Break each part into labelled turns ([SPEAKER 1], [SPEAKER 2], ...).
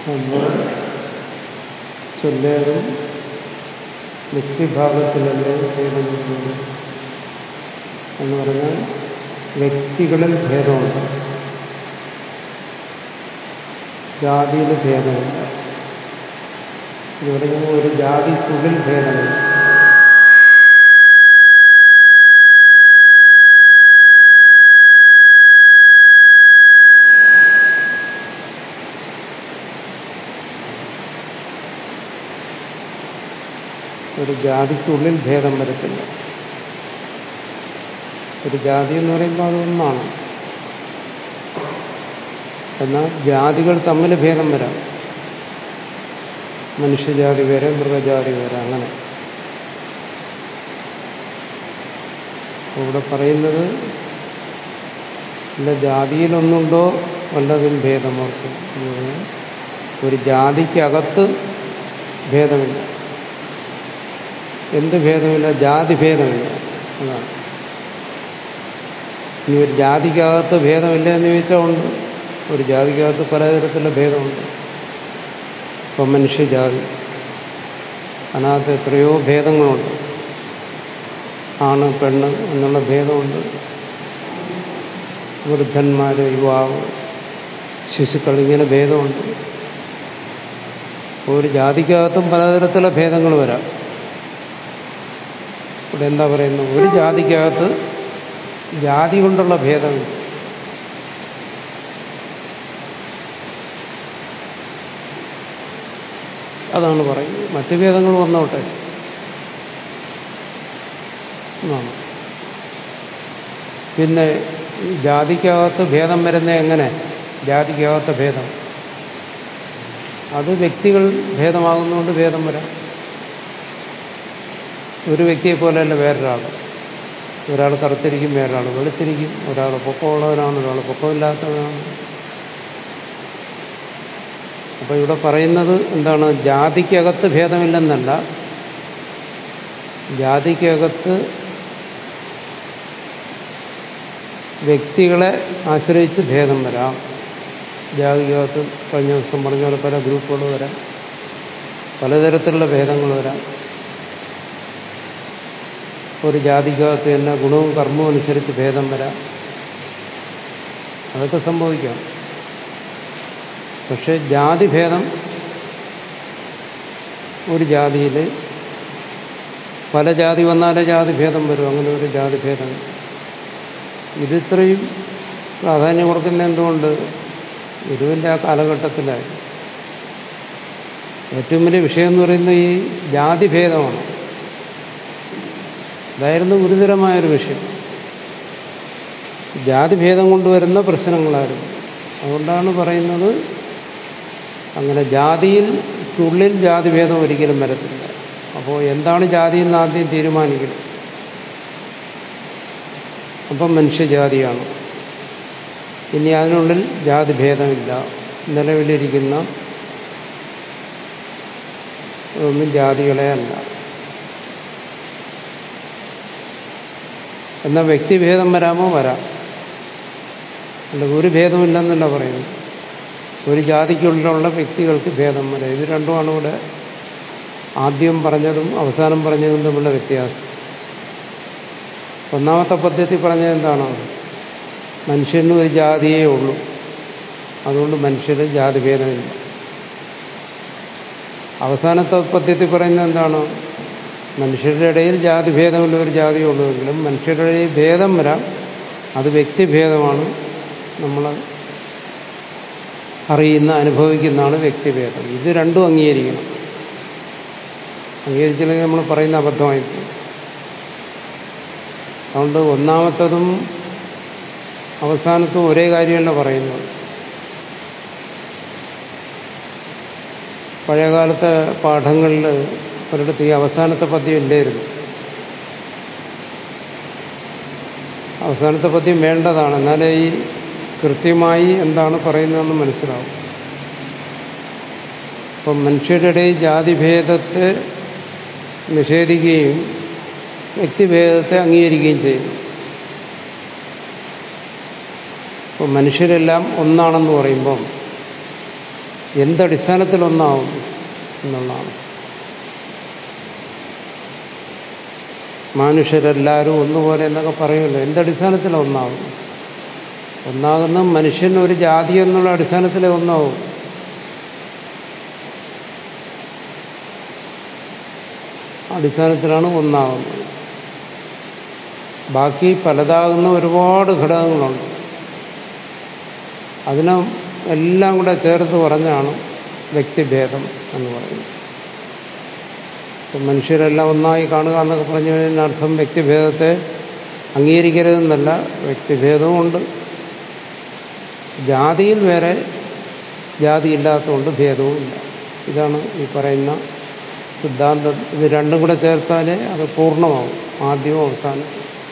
[SPEAKER 1] നമ്മൾ ചൊല്ലേറും വ്യക്തിഭാഗത്തിലല്ലേ ഭേദം വരുന്നത് എന്ന് പറഞ്ഞാൽ വ്യക്തികളിൽ ഭേദമുണ്ട് ജാതിയിൽ ഭേദമില്ല എന്ന് പറയുന്നത് ഒരു ജാതിക്കുള്ളിൽ ഭേദമില്ല ഒരു ജാതിക്കുള്ളിൽ ഭേദം വരത്തില്ല ഒരു ജാതി എന്ന് പറയുമ്പോൾ അതൊന്നാണ് എന്നാൽ ജാതികൾ തമ്മിൽ ഭേദം വരാം മനുഷ്യജാതി വരെ മൃഗജാതി വരെ അങ്ങനെ ഇവിടെ പറയുന്നത് ഇല്ല ജാതിയിലൊന്നുണ്ടോ വല്ലതും ഭേദമോർക്കും എന്ന് പറഞ്ഞാൽ ഒരു ജാതിക്കകത്ത് ഭേദമില്ല എന്ത് ഭേദമില്ല ജാതി ഭേദമില്ല അതാണ് ഇനി ഒരു ജാതിക്കകത്ത് ഭേദമില്ല എന്ന് ചോദിച്ചാൽ ഉണ്ട് ഒരു ജാതിക്കകത്ത് പലതരത്തിലുള്ള ഭേദമുണ്ട് ഇപ്പം മനുഷ്യജാതി അതിനകത്ത് എത്രയോ ഭേദങ്ങളുണ്ട് ആണ് പെണ്ണ് എന്നുള്ള ഭേദമുണ്ട് വൃദ്ധന്മാർ യുവാവ് ശിശുക്കൾ ഇങ്ങനെ ഭേദമുണ്ട് ഒരു ജാതിക്കകത്തും പലതരത്തിലുള്ള ഭേദങ്ങൾ വരാം ഇവിടെ എന്താ പറയുന്നത് ഒരു ജാതിക്കകത്ത് ജാതി കൊണ്ടുള്ള ഭേദമില്ല അതാണ് പറയുന്നത് മറ്റു ഭേദങ്ങൾ വന്നോട്ടെ എന്നാണ് പിന്നെ ജാതിക്കകത്ത് ഭേദം വരുന്ന എങ്ങനെ ജാതിക്കകത്ത് ഭേദം അത് വ്യക്തികൾ ഭേദമാകുന്നതുകൊണ്ട് ഭേദം വരാം ഒരു വ്യക്തിയെ പോലെയല്ല വേറൊരാൾ ഒരാൾ കറുത്തിരിക്കും വേറൊരാൾ വെളുത്തിരിക്കും ഒരാൾ പൊക്കമുള്ളവനാണ് ഒരാൾ പൊക്കമില്ലാത്തവനാണ് അപ്പൊ ഇവിടെ പറയുന്നത് എന്താണ് ജാതിക്കകത്ത് ഭേദമില്ലെന്നല്ല ജാതിക്കകത്ത് വ്യക്തികളെ ആശ്രയിച്ച് ഭേദം വരാം ജാതിക്കകത്ത് കഴിഞ്ഞ ദിവസം പറഞ്ഞ പോലെ പല ഗ്രൂപ്പുകൾ വരാം പലതരത്തിലുള്ള ഭേദങ്ങൾ വരാം ഒരു ജാതിക്കകത്ത് തന്നെ ഗുണവും കർമ്മവും അനുസരിച്ച് ഭേദം വരാം അതൊക്കെ സംഭവിക്കാം പക്ഷെ ജാതിഭേദം ഒരു ജാതിയിൽ പല ജാതി വന്നാലേ ജാതിഭേദം വരും അങ്ങനെ ഒരു ജാതിഭേദം ഇതിത്രയും പ്രാധാന്യം കൊടുക്കുന്ന എന്തുകൊണ്ട് ഗുരുവിൻ്റെ ആ കാലഘട്ടത്തിലായി ഏറ്റവും വലിയ വിഷയം എന്ന് പറയുന്നത് ഈ ജാതിഭേദമാണ് അതായിരുന്നു ഗുരുതരമായൊരു വിഷയം ജാതിഭേദം കൊണ്ടുവരുന്ന പ്രശ്നങ്ങളായിരുന്നു അതുകൊണ്ടാണ് പറയുന്നത് അങ്ങനെ ജാതിയിൽ ഉള്ളിൽ ജാതിഭേദം ഒരിക്കലും വരത്തില്ല അപ്പോൾ എന്താണ് ജാതി എന്ന് ആദ്യം തീരുമാനിക്കണം അപ്പം മനുഷ്യജാതിയാണ് ഇനി അതിനുള്ളിൽ ജാതിഭേദമില്ല നിലവിലിരിക്കുന്ന ഒന്നും ജാതികളെ അല്ല എന്നാൽ വ്യക്തിഭേദം വരാമോ വരാം അല്ല ഒരു ഭേദമില്ലെന്നല്ല പറയുന്നത് ഒരു ജാതിക്കുള്ളിലുള്ള വ്യക്തികൾക്ക് ഭേദം വരാം ഇത് രണ്ടുമാണ് ഇവിടെ ആദ്യം പറഞ്ഞതും അവസാനം പറഞ്ഞതും തമ്മിലുള്ള വ്യത്യാസം ഒന്നാമത്തെ പദ്ധതി പറഞ്ഞത് എന്താണ് മനുഷ്യന് ഒരു ജാതിയേ ഉള്ളൂ അതുകൊണ്ട് മനുഷ്യന് ജാതിഭേദമില്ല അവസാനത്തെ പദ്ധതി പറയുന്നത് എന്താണ് മനുഷ്യരുടെ ഇടയിൽ ജാതിഭേദമുള്ള ഒരു ജാതിയേ ഉള്ളുവെങ്കിലും മനുഷ്യരുടെ ഇടയിൽ ഭേദം വരാം അത് വ്യക്തിഭേദമാണ് നമ്മൾ അറിയുന്ന അനുഭവിക്കുന്നതാണ് വ്യക്തിഭേദം ഇത് രണ്ടും അംഗീകരിക്കണം അംഗീകരിച്ചില്ലെങ്കിൽ നമ്മൾ പറയുന്ന അബദ്ധമായിപ്പോയി അതുകൊണ്ട് ഒന്നാമത്തതും അവസാനത്തും ഒരേ കാര്യമല്ല പറയുന്നത് പഴയകാലത്തെ പാഠങ്ങളിൽ ഒരിടത്ത് ഈ അവസാനത്തെ പദ്യം ഇല്ലായിരുന്നു അവസാനത്തെ പദ്യം വേണ്ടതാണ് എന്നാലേ ഈ കൃത്യമായി എന്താണ് പറയുന്നതെന്ന് മനസ്സിലാവും അപ്പം മനുഷ്യരുടെ ഇടയിൽ ജാതിഭേദത്തെ നിഷേധിക്കുകയും വ്യക്തിഭേദത്തെ അംഗീകരിക്കുകയും ചെയ്യുന്നു അപ്പം മനുഷ്യരെല്ലാം ഒന്നാണെന്ന് പറയുമ്പം എന്തടിസ്ഥാനത്തിൽ ഒന്നാവും എന്നുള്ളതാണ് മനുഷ്യരെല്ലാവരും ഒന്നുപോലെ എന്നൊക്കെ പറയുമല്ലോ എന്തടിസ്ഥാനത്തിൽ ഒന്നാവും ഒന്നാകുന്ന മനുഷ്യൻ ഒരു ജാതി എന്നുള്ള അടിസ്ഥാനത്തിലേ ഒന്നാവും അടിസ്ഥാനത്തിലാണ് ഒന്നാകുന്നത് ബാക്കി പലതാകുന്ന ഒരുപാട് ഘടകങ്ങളുണ്ട് അതിനെ എല്ലാം കൂടെ ചേർത്ത് പറഞ്ഞാണ് വ്യക്തിഭേദം എന്ന് പറയുന്നത് ഇപ്പം മനുഷ്യരെല്ലാം ഒന്നായി കാണുക എന്നൊക്കെ പറഞ്ഞു കഴിഞ്ഞാൽ അർത്ഥം വ്യക്തിഭേദത്തെ അംഗീകരിക്കരുതെന്നല്ല വ്യക്തിഭേദവുമുണ്ട് ജാതിയിൽ വേറെ ജാതി ഇല്ലാത്തതുകൊണ്ട് ഭേദവുമില്ല ഇതാണ് ഈ പറയുന്ന സിദ്ധാന്തം ഇത് രണ്ടും കൂടെ ചേർത്താലേ അത് പൂർണ്ണമാവും ആദ്യവും അവസാനം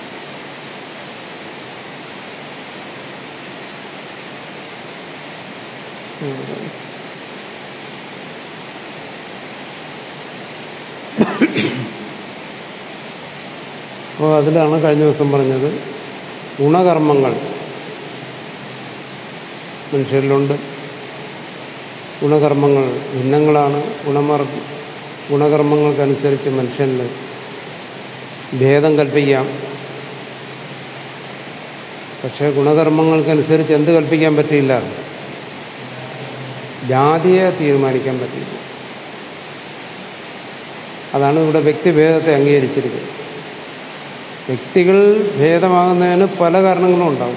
[SPEAKER 1] അപ്പോൾ അതിലാണ് കഴിഞ്ഞ ദിവസം പറഞ്ഞത് ഗുണകർമ്മങ്ങൾ മനുഷ്യരിലുണ്ട് ഗുണകർമ്മങ്ങൾ ഭിന്നങ്ങളാണ് ഗുണമർ ഗുണകർമ്മങ്ങൾക്കനുസരിച്ച് മനുഷ്യനിൽ ഭേദം കൽപ്പിക്കാം പക്ഷേ ഗുണകർമ്മങ്ങൾക്കനുസരിച്ച് എന്ത് കൽപ്പിക്കാൻ പറ്റിയില്ല ജാതിയെ തീരുമാനിക്കാൻ പറ്റില്ല അതാണ് ഇവിടെ വ്യക്തിഭേദത്തെ അംഗീകരിച്ചിരിക്കുന്നത് വ്യക്തികൾ ഭേദമാകുന്നതിന് പല കാരണങ്ങളും ഉണ്ടാവും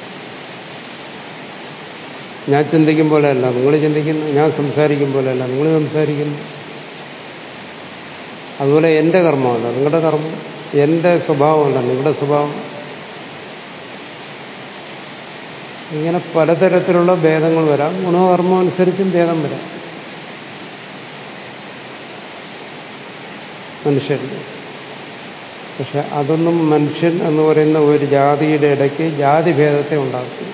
[SPEAKER 1] ഞാൻ ചിന്തിക്കും പോലെയല്ല നിങ്ങൾ ചിന്തിക്കുന്നു ഞാൻ സംസാരിക്കും പോലെയല്ല നിങ്ങൾ സംസാരിക്കുന്നു അതുപോലെ എൻ്റെ കർമ്മമല്ല നിങ്ങളുടെ കർമ്മം എൻ്റെ സ്വഭാവമല്ല നിങ്ങളുടെ സ്വഭാവം ഇങ്ങനെ പലതരത്തിലുള്ള ഭേദങ്ങൾ വരാം ഗുണകർമ്മം അനുസരിച്ചും ഭേദം വരാം മനുഷ്യരിൽ പക്ഷെ അതൊന്നും മനുഷ്യൻ എന്ന് പറയുന്ന ഒരു ജാതിയുടെ ഇടയ്ക്ക് ജാതിഭേദത്തെ ഉണ്ടാക്കും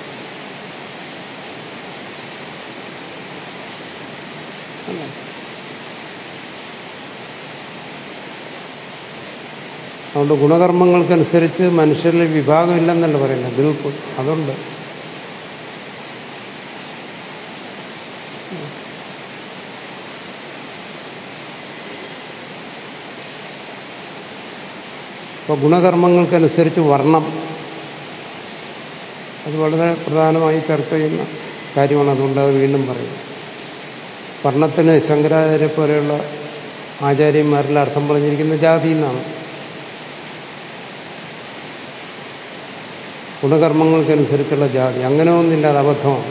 [SPEAKER 1] അതുകൊണ്ട് ഗുണകർമ്മങ്ങൾക്കനുസരിച്ച് മനുഷ്യരിൽ വിഭാഗമില്ലെന്നല്ല പറയുന്നത് ഗ്രൂപ്പ് അതുണ്ട് അപ്പോൾ ഗുണകർമ്മങ്ങൾക്കനുസരിച്ച് വർണ്ണം അത് വളരെ പ്രധാനമായി ചർച്ച ചെയ്യുന്ന കാര്യമാണ് അതുകൊണ്ട് അത് വീണ്ടും പറയും വർണ്ണത്തിന് ശങ്കരാചാര്യ പോലെയുള്ള ആചാര്യന്മാരിൽ അർത്ഥം പറഞ്ഞിരിക്കുന്ന ജാതി എന്നാണ് ഗുണകർമ്മങ്ങൾക്കനുസരിച്ചുള്ള ജാതി അങ്ങനെ ഒന്നില്ല അത് അബദ്ധമാണ്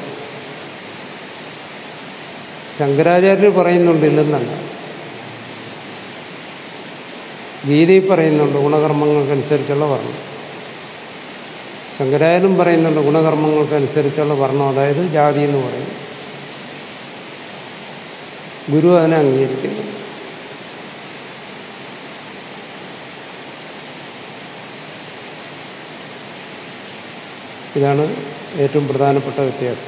[SPEAKER 1] ശങ്കരാചാര്യർ പറയുന്നുണ്ട് ഇല്ലെന്നല്ല ഗീതയിൽ പറയുന്നുണ്ട് ഗുണകർമ്മങ്ങൾക്കനുസരിച്ചുള്ള വർണ്ണം ശങ്കരാചാര്യം പറയുന്നുണ്ട് ഗുണകർമ്മങ്ങൾക്കനുസരിച്ചുള്ള വർണ്ണം അതായത് ജാതി എന്ന് പറയും ഗുരു അതിനെ അംഗീകരിക്കുന്നു ഇതാണ് ഏറ്റവും പ്രധാനപ്പെട്ട വ്യത്യാസം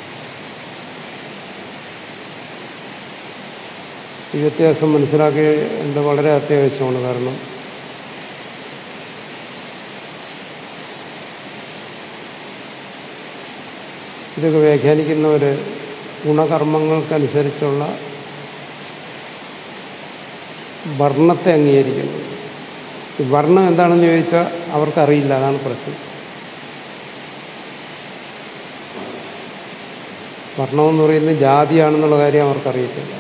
[SPEAKER 1] ഈ വ്യത്യാസം മനസ്സിലാക്കേണ്ടത് വളരെ അത്യാവശ്യമാണ് കാരണം ഇതൊക്കെ വ്യാഖ്യാനിക്കുന്നവർ ഗുണകർമ്മങ്ങൾക്കനുസരിച്ചുള്ള വർണ്ണത്തെ അംഗീകരിക്കുന്നു ഈ വർണ്ണം എന്താണെന്ന് ചോദിച്ചാൽ അവർക്കറിയില്ല അതാണ് പ്രശ്നം വർണ്ണമെന്ന് പറയുന്നത് ജാതിയാണെന്നുള്ള കാര്യം അവർക്കറിയത്തില്ല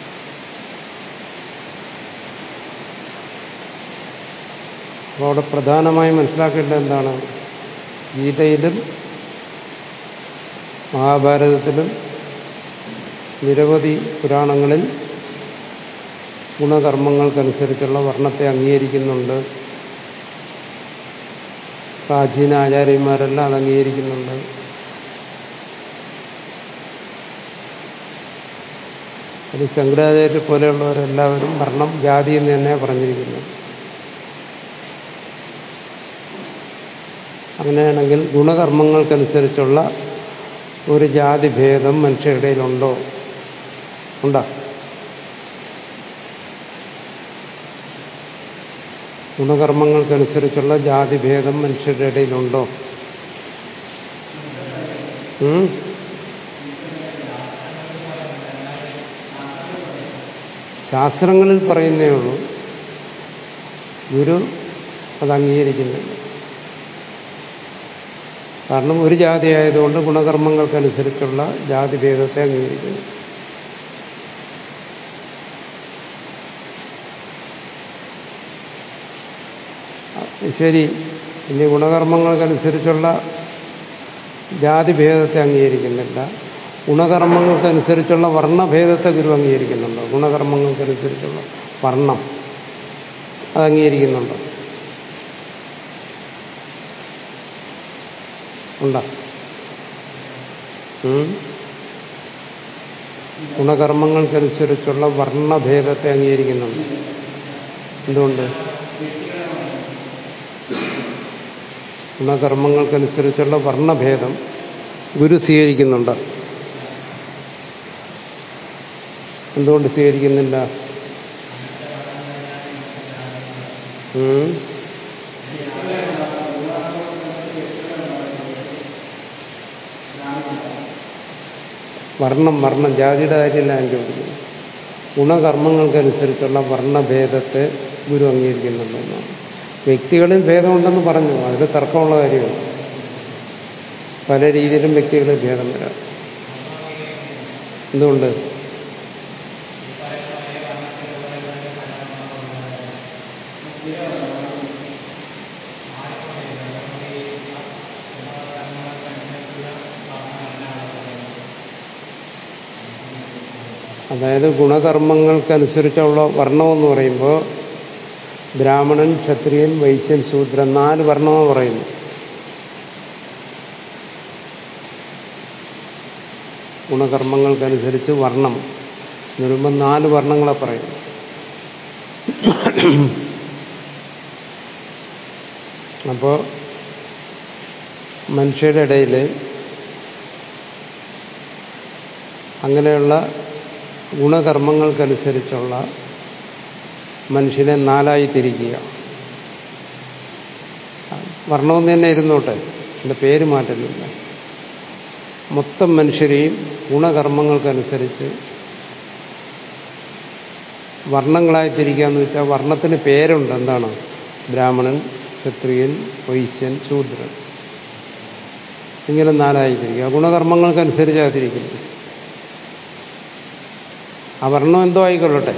[SPEAKER 1] അപ്പോൾ അവിടെ പ്രധാനമായും മനസ്സിലാക്കേണ്ടത് എന്താണ് ഗീതയിലും മഹാഭാരതത്തിലും നിരവധി പുരാണങ്ങളിൽ ഗുണകർമ്മങ്ങൾക്കനുസരിച്ചുള്ള വർണ്ണത്തെ അംഗീകരിക്കുന്നുണ്ട് പ്രാചീന ആചാര്യന്മാരെല്ലാം അത് അംഗീകരിക്കുന്നുണ്ട് അത് ശങ്കരാചാര്യ പോലെയുള്ളവരെല്ലാവരും വർണ്ണം ജാതി എന്ന് തന്നെ പറഞ്ഞിരിക്കുന്നു അങ്ങനെയാണെങ്കിൽ ഗുണകർമ്മങ്ങൾക്കനുസരിച്ചുള്ള ഒരു ജാതിഭേദം മനുഷ്യരുടെയിലുണ്ടോ ഉണ്ടോ ഗുണകർമ്മങ്ങൾക്കനുസരിച്ചുള്ള ജാതിഭേദം മനുഷ്യരുടെ ഇടയിലുണ്ടോ ഉം? ശാസ്ത്രങ്ങളിൽ പറയുന്നേ ഉള്ളൂ ഗുരു അത് അംഗീകരിക്കുന്നില്ല കാരണം ഒരു ജാതി ആയതുകൊണ്ട് ഗുണകർമ്മങ്ങൾക്കനുസരിച്ചുള്ള ജാതിഭേദത്തെ അംഗീകരിക്കുന്നു ശരി ഇനി ഗുണകർമ്മങ്ങൾക്കനുസരിച്ചുള്ള ജാതിഭേദത്തെ അംഗീകരിക്കുന്നില്ല ഗുണകർമ്മങ്ങൾക്കനുസരിച്ചുള്ള വർണ്ണഭേദത്തെ ഗുരു അംഗീകരിക്കുന്നുണ്ടോ ഗുണകർമ്മങ്ങൾക്കനുസരിച്ചുള്ള വർണ്ണം അത് അംഗീകരിക്കുന്നുണ്ടോ ഉണ്ടോ ഗുണകർമ്മങ്ങൾക്കനുസരിച്ചുള്ള വർണ്ണഭേദത്തെ അംഗീകരിക്കുന്നുണ്ട് എന്തുകൊണ്ട് ഗുണകർമ്മങ്ങൾക്കനുസരിച്ചുള്ള വർണ്ണഭേദം ഗുരു സ്വീകരിക്കുന്നുണ്ട് എന്തുകൊണ്ട് സ്വീകരിക്കുന്നില്ല വർണ്ണം വർണ്ണം ജാതിയുടെ കാര്യമല്ല ഞാൻ ചോദിക്കുന്നത് ഗുണകർമ്മങ്ങൾക്കനുസരിച്ചുള്ള വർണ്ണഭേദത്തെ ഗുരു അംഗീകരിക്കുന്നുണ്ടെന്നാണ് വ്യക്തികളിൽ ഭേദമുണ്ടെന്ന് പറഞ്ഞു അതിൽ തർക്കമുള്ള കാര്യമാണ് പല രീതിയിലും വ്യക്തികളിൽ ഭേദം വരാം എന്തുകൊണ്ട് അതായത് ഗുണകർമ്മങ്ങൾക്കനുസരിച്ചുള്ള വർണ്ണമെന്ന് പറയുമ്പോൾ ബ്രാഹ്മണൻ ക്ഷത്രിയൻ വൈശ്യൻ ശൂദ്രൻ നാല് വർണ്ണമെന്ന് പറയുന്നു ഗുണകർമ്മങ്ങൾക്കനുസരിച്ച് വർണ്ണം എന്ന് പറയുമ്പോൾ നാല് വർണ്ണങ്ങളെ പറയുന്നു അപ്പോൾ മനുഷ്യരുടെ ഇടയിൽ അങ്ങനെയുള്ള ഗുണകർമ്മങ്ങൾക്കനുസരിച്ചുള്ള മനുഷ്യനെ നാലായി തിരിക്കുക വർണ്ണമെന്ന് തന്നെ ഇരുന്നോട്ടെ എൻ്റെ പേര് മാറ്റുന്നില്ല മൊത്തം മനുഷ്യരെയും ഗുണകർമ്മങ്ങൾക്കനുസരിച്ച് വർണ്ണങ്ങളായി തിരിക്കുക എന്ന് വെച്ചാൽ വർണ്ണത്തിന് പേരുണ്ട് എന്താണ് ബ്രാഹ്മണൻ ക്ഷത്രിയൻ വൈശ്യൻ ശൂദ്രൻ ഇങ്ങനെ നാലായി തിരിക്കുക ഗുണകർമ്മങ്ങൾക്കനുസരിച്ചാണ് തിരിക്കുന്നത് ആ വർണ്ണം എന്തോ ആയിക്കൊള്ളട്ടെ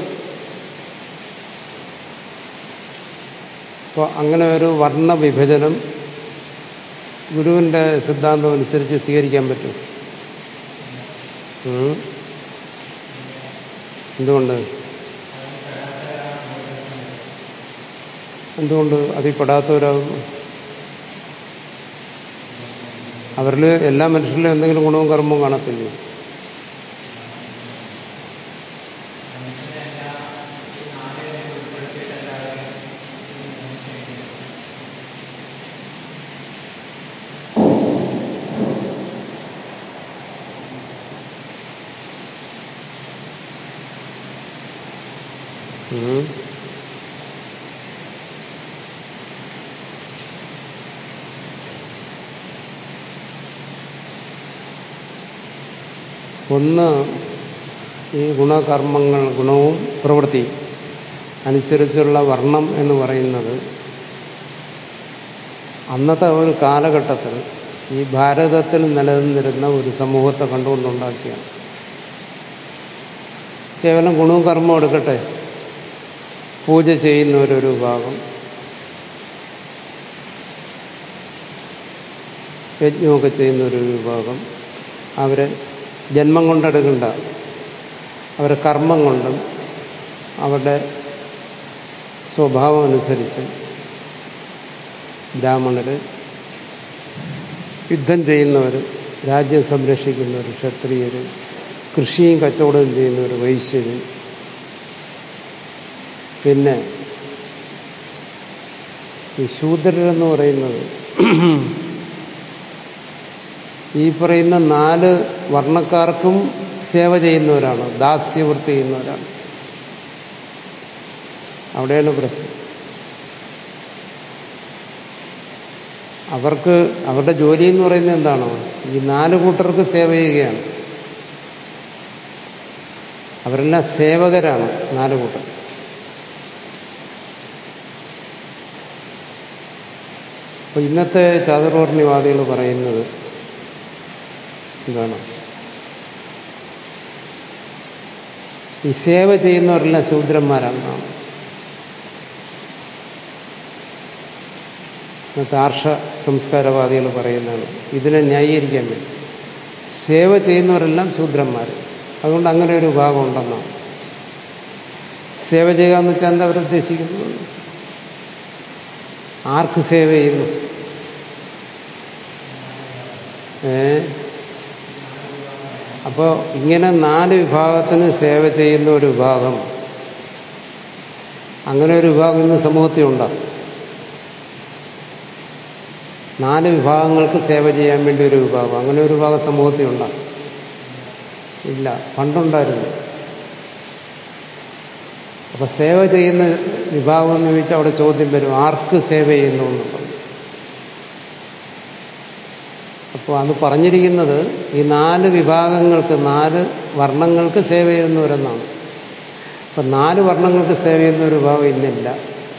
[SPEAKER 1] അപ്പോൾ അങ്ങനെ ഒരു വർണ്ണ വിഭജനം ഗുരുവിൻ്റെ സിദ്ധാന്തം അനുസരിച്ച് സ്വീകരിക്കാൻ പറ്റും എന്തുകൊണ്ട് എന്തുകൊണ്ട് അതിൽ പെടാത്തവരാകുന്നു അവരിൽ എല്ലാ മനുഷ്യരിലും എന്തെങ്കിലും ഗുണവും കർമ്മവും കാണത്തില്ലേ ഒന്ന് ഈ ഗുണകർമ്മങ്ങൾ ഗുണവും പ്രവൃത്തി അനുസരിച്ചുള്ള വർണ്ണം എന്ന് പറയുന്നത് അന്നത്തെ ഒരു കാലഘട്ടത്തിൽ ഈ ഭാരതത്തിൽ നിലനിന്നിരുന്ന ഒരു സമൂഹത്തെ കണ്ടുകൊണ്ടുണ്ടാക്കിയാണ് കേവലം ഗുണവും കർമ്മവും എടുക്കട്ടെ പൂജ ചെയ്യുന്നവരൊരു ഭാഗം യജ്ഞമൊക്കെ ചെയ്യുന്നൊരു വിഭാഗം അവരെ ജന്മം കൊണ്ടെടുക്കണ്ട അവരെ കർമ്മം കൊണ്ടും അവരുടെ സ്വഭാവം അനുസരിച്ച് ബ്രാഹ്മണർ യുദ്ധം ചെയ്യുന്നവർ രാജ്യം സംരക്ഷിക്കുന്നവർ ക്ഷത്രിയർ കൃഷിയും കച്ചവടവും ചെയ്യുന്നവർ വൈശ്യർ പിന്നെ ഈ ശൂദ്രരെന്ന് പറയുന്നത് ഈ പറയുന്ന നാല് വർണ്ണക്കാർക്കും സേവ ചെയ്യുന്നവരാണ് ദാസ്യവൃത്തി ചെയ്യുന്നവരാണ് അവിടെയാണ് പ്രശ്നം അവർക്ക് അവരുടെ ജോലി എന്ന് പറയുന്നത് എന്താണ് ഈ നാല് കൂട്ടർക്ക് സേവ ചെയ്യുകയാണ് അവരെല്ലാം സേവകരാണ് നാല് കൂട്ടർ അപ്പൊ ഇന്നത്തെ ചാതുർവർണ്ണിവാദികൾ പറയുന്നത് എന്താണ് ഈ സേവ ചെയ്യുന്നവരെല്ലാം ശൂദ്രന്മാരാണെന്നാണ് ഇന്നത്തെ ആർഷ സംസ്കാരവാദികൾ പറയുന്നതാണ് ഇതിനെ ന്യായീകരിക്കാൻ വേണ്ടി സേവ ചെയ്യുന്നവരെല്ലാം ശൂദ്രന്മാർ അതുകൊണ്ട് അങ്ങനെ ഒരു വിഭാഗം ഉണ്ടെന്നാണ് സേവ ചെയ്യുക എന്ന് വെച്ചാൽ എന്താ അവരുദ്ദേശിക്കുന്നത് ആർക്ക് സേവ ചെയ്യുന്നു ഏ അപ്പോൾ ഇങ്ങനെ നാല് വിഭാഗത്തിന് സേവ ചെയ്യുന്ന ഒരു വിഭാഗം അങ്ങനെ ഒരു വിഭാഗം ഇന്ന് സമൂഹത്തിൽ ഉണ്ടാകും നാല് വിഭാഗങ്ങൾക്ക് സേവ ചെയ്യാൻ വേണ്ടി ഒരു വിഭാഗം അങ്ങനെ ഒരു വിഭാഗം സമൂഹത്തിൽ ഉണ്ടാകും ഇല്ല പണ്ടുണ്ടായിരുന്നു അപ്പൊ സേവ ചെയ്യുന്ന വിഭാഗം എന്ന് ചോദിച്ചാൽ അവിടെ ചോദ്യം വരും ആർക്ക് സേവ ചെയ്യുന്നു എന്നുള്ളത് അപ്പോൾ അത് പറഞ്ഞിരിക്കുന്നത് ഈ നാല് വിഭാഗങ്ങൾക്ക് നാല് വർണ്ണങ്ങൾക്ക് സേവ ചെയ്യുന്നവരെന്നാണ് അപ്പൊ നാല് വർണ്ണങ്ങൾക്ക് സേവ ചെയ്യുന്ന ഒരു വിഭാഗം ഇന്നില്ല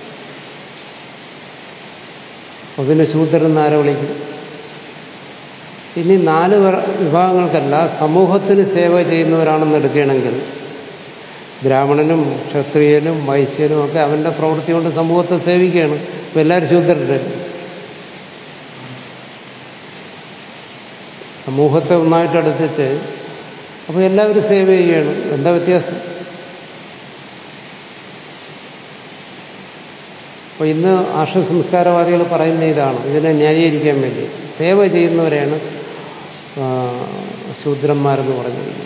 [SPEAKER 1] അപ്പൊ പിന്നെ ശൂദ്രൻ ആരെ വിളിക്കും ഇനി നാല് വിഭാഗങ്ങൾക്കല്ല സമൂഹത്തിന് സേവ ചെയ്യുന്നവരാണെന്ന് എടുക്കുകയാണെങ്കിൽ ബ്രാഹ്മണനും ക്ഷത്രിയനും വൈശ്യനും ഒക്കെ അവന്റെ പ്രവൃത്തി കൊണ്ട് സമൂഹത്തെ സേവിക്കുകയാണ് ഇപ്പൊ എല്ലാവരും ശൂദ്രരുടെ സമൂഹത്തെ ഒന്നായിട്ട് എടുത്തിട്ട് അപ്പോൾ എല്ലാവരും സേവ ചെയ്യുകയാണ് എന്താ വ്യത്യാസം അപ്പോൾ ഇന്ന് ആർഷ സംസ്കാരവാദികൾ പറയുന്ന ഇതാണ് ഇതിനെ ന്യായീകരിക്കാൻ വേണ്ടി സേവ ചെയ്യുന്നവരെയാണ് ശൂദ്രന്മാരെന്ന് പറഞ്ഞിരിക്കുന്നത്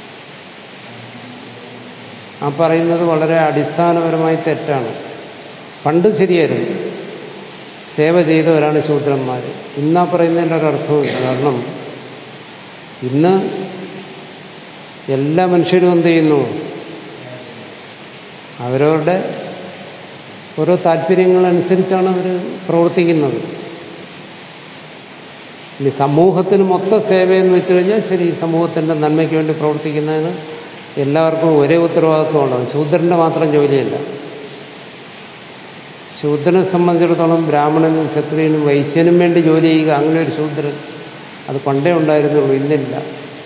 [SPEAKER 1] ആ പറയുന്നത് വളരെ അടിസ്ഥാനപരമായി തെറ്റാണ് പണ്ട് ശരിയായിരുന്നു സേവ ചെയ്തവരാണ് ശൂദ്രന്മാർ ഇന്നാ പറയുന്നതിൻ്റെ ഒരർത്ഥവുമില്ല കാരണം ഇന്ന് എല്ലാ മനുഷ്യരും എന്ത് ചെയ്യുന്നു അവരവരുടെ ഓരോ താല്പര്യങ്ങളനുസരിച്ചാണ് അവർ പ്രവർത്തിക്കുന്നത് ഇനി സമൂഹത്തിന് മൊത്ത സേവയെന്ന് വെച്ച് കഴിഞ്ഞാൽ ശരി സമൂഹത്തിൻ്റെ നന്മയ്ക്ക് വേണ്ടി പ്രവർത്തിക്കുന്നതിന് എല്ലാവർക്കും ഒരേ ഉത്തരവാദിത്വമുള്ളത് ശൂദ്രൻ്റെ മാത്രം ജോലിയല്ല ശൂദ്രനെ സംബന്ധിച്ചിടത്തോളം ബ്രാഹ്മണനും ക്ഷത്രിയനും വൈശ്യനും വേണ്ടി ജോലി ചെയ്യുക അങ്ങനെ ഒരു ശൂദ്രൻ അത് പണ്ടേ ഉണ്ടായിരുന്നുള്ളൂ ഇന്നില്ല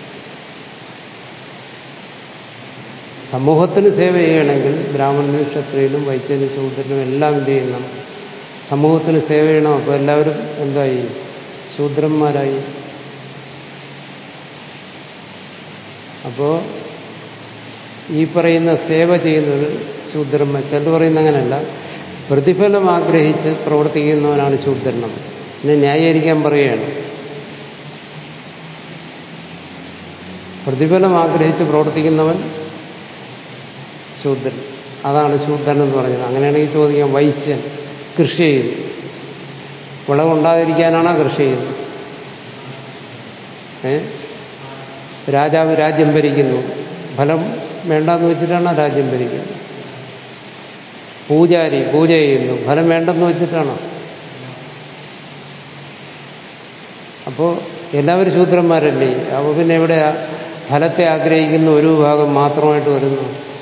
[SPEAKER 1] സമൂഹത്തിന് സേവ ചെയ്യണമെങ്കിൽ ബ്രാഹ്മണനും ക്ഷത്രിയനും വൈശ്യനും ശൂദ്രനും എല്ലാം എന്ത് ചെയ്യണം സമൂഹത്തിന് സേവ ചെയ്യണം അപ്പോൾ എല്ലാവരും എന്തായി ശൂദ്രന്മാരായി അപ്പോൾ ഈ പറയുന്ന സേവ ചെയ്യുന്നത് ശൂദ്രന്മാർ ചിലർ പറയുന്ന അങ്ങനെയല്ല പ്രതിഫലം ആഗ്രഹിച്ച് പ്രവർത്തിക്കുന്നവനാണ് ശൂദ്രനം എന്നെ ന്യായീകരിക്കാൻ പറയുകയാണ് പ്രതിഫലം ആഗ്രഹിച്ച് പ്രവർത്തിക്കുന്നവൻ ശൂദ്രൻ അതാണ് ശൂദ്രൻ എന്ന് പറഞ്ഞത് അങ്ങനെയാണെങ്കിൽ ചോദിക്കാം വൈശ്യൻ കൃഷി ചെയ്യുന്നു വിളവുണ്ടാതിരിക്കാനാണോ കൃഷി ചെയ്യുന്നത് ഏ രാജാവ് രാജ്യം ഭരിക്കുന്നു ഫലം വേണ്ടെന്ന് വെച്ചിട്ടാണ് രാജ്യം ഭരിക്കുന്നത് പൂജാരി പൂജ ചെയ്യുന്നു ഫലം വേണ്ടെന്ന് വെച്ചിട്ടാണ് അപ്പോൾ എല്ലാവരും ശൂദ്രന്മാരല്ലേ അപ്പോൾ പിന്നെ എവിടെ ഫലത്തെ ആഗ്രഹിക്കുന്ന ഒരു വിഭാഗം മാത്രമായിട്ട് വരുന്നു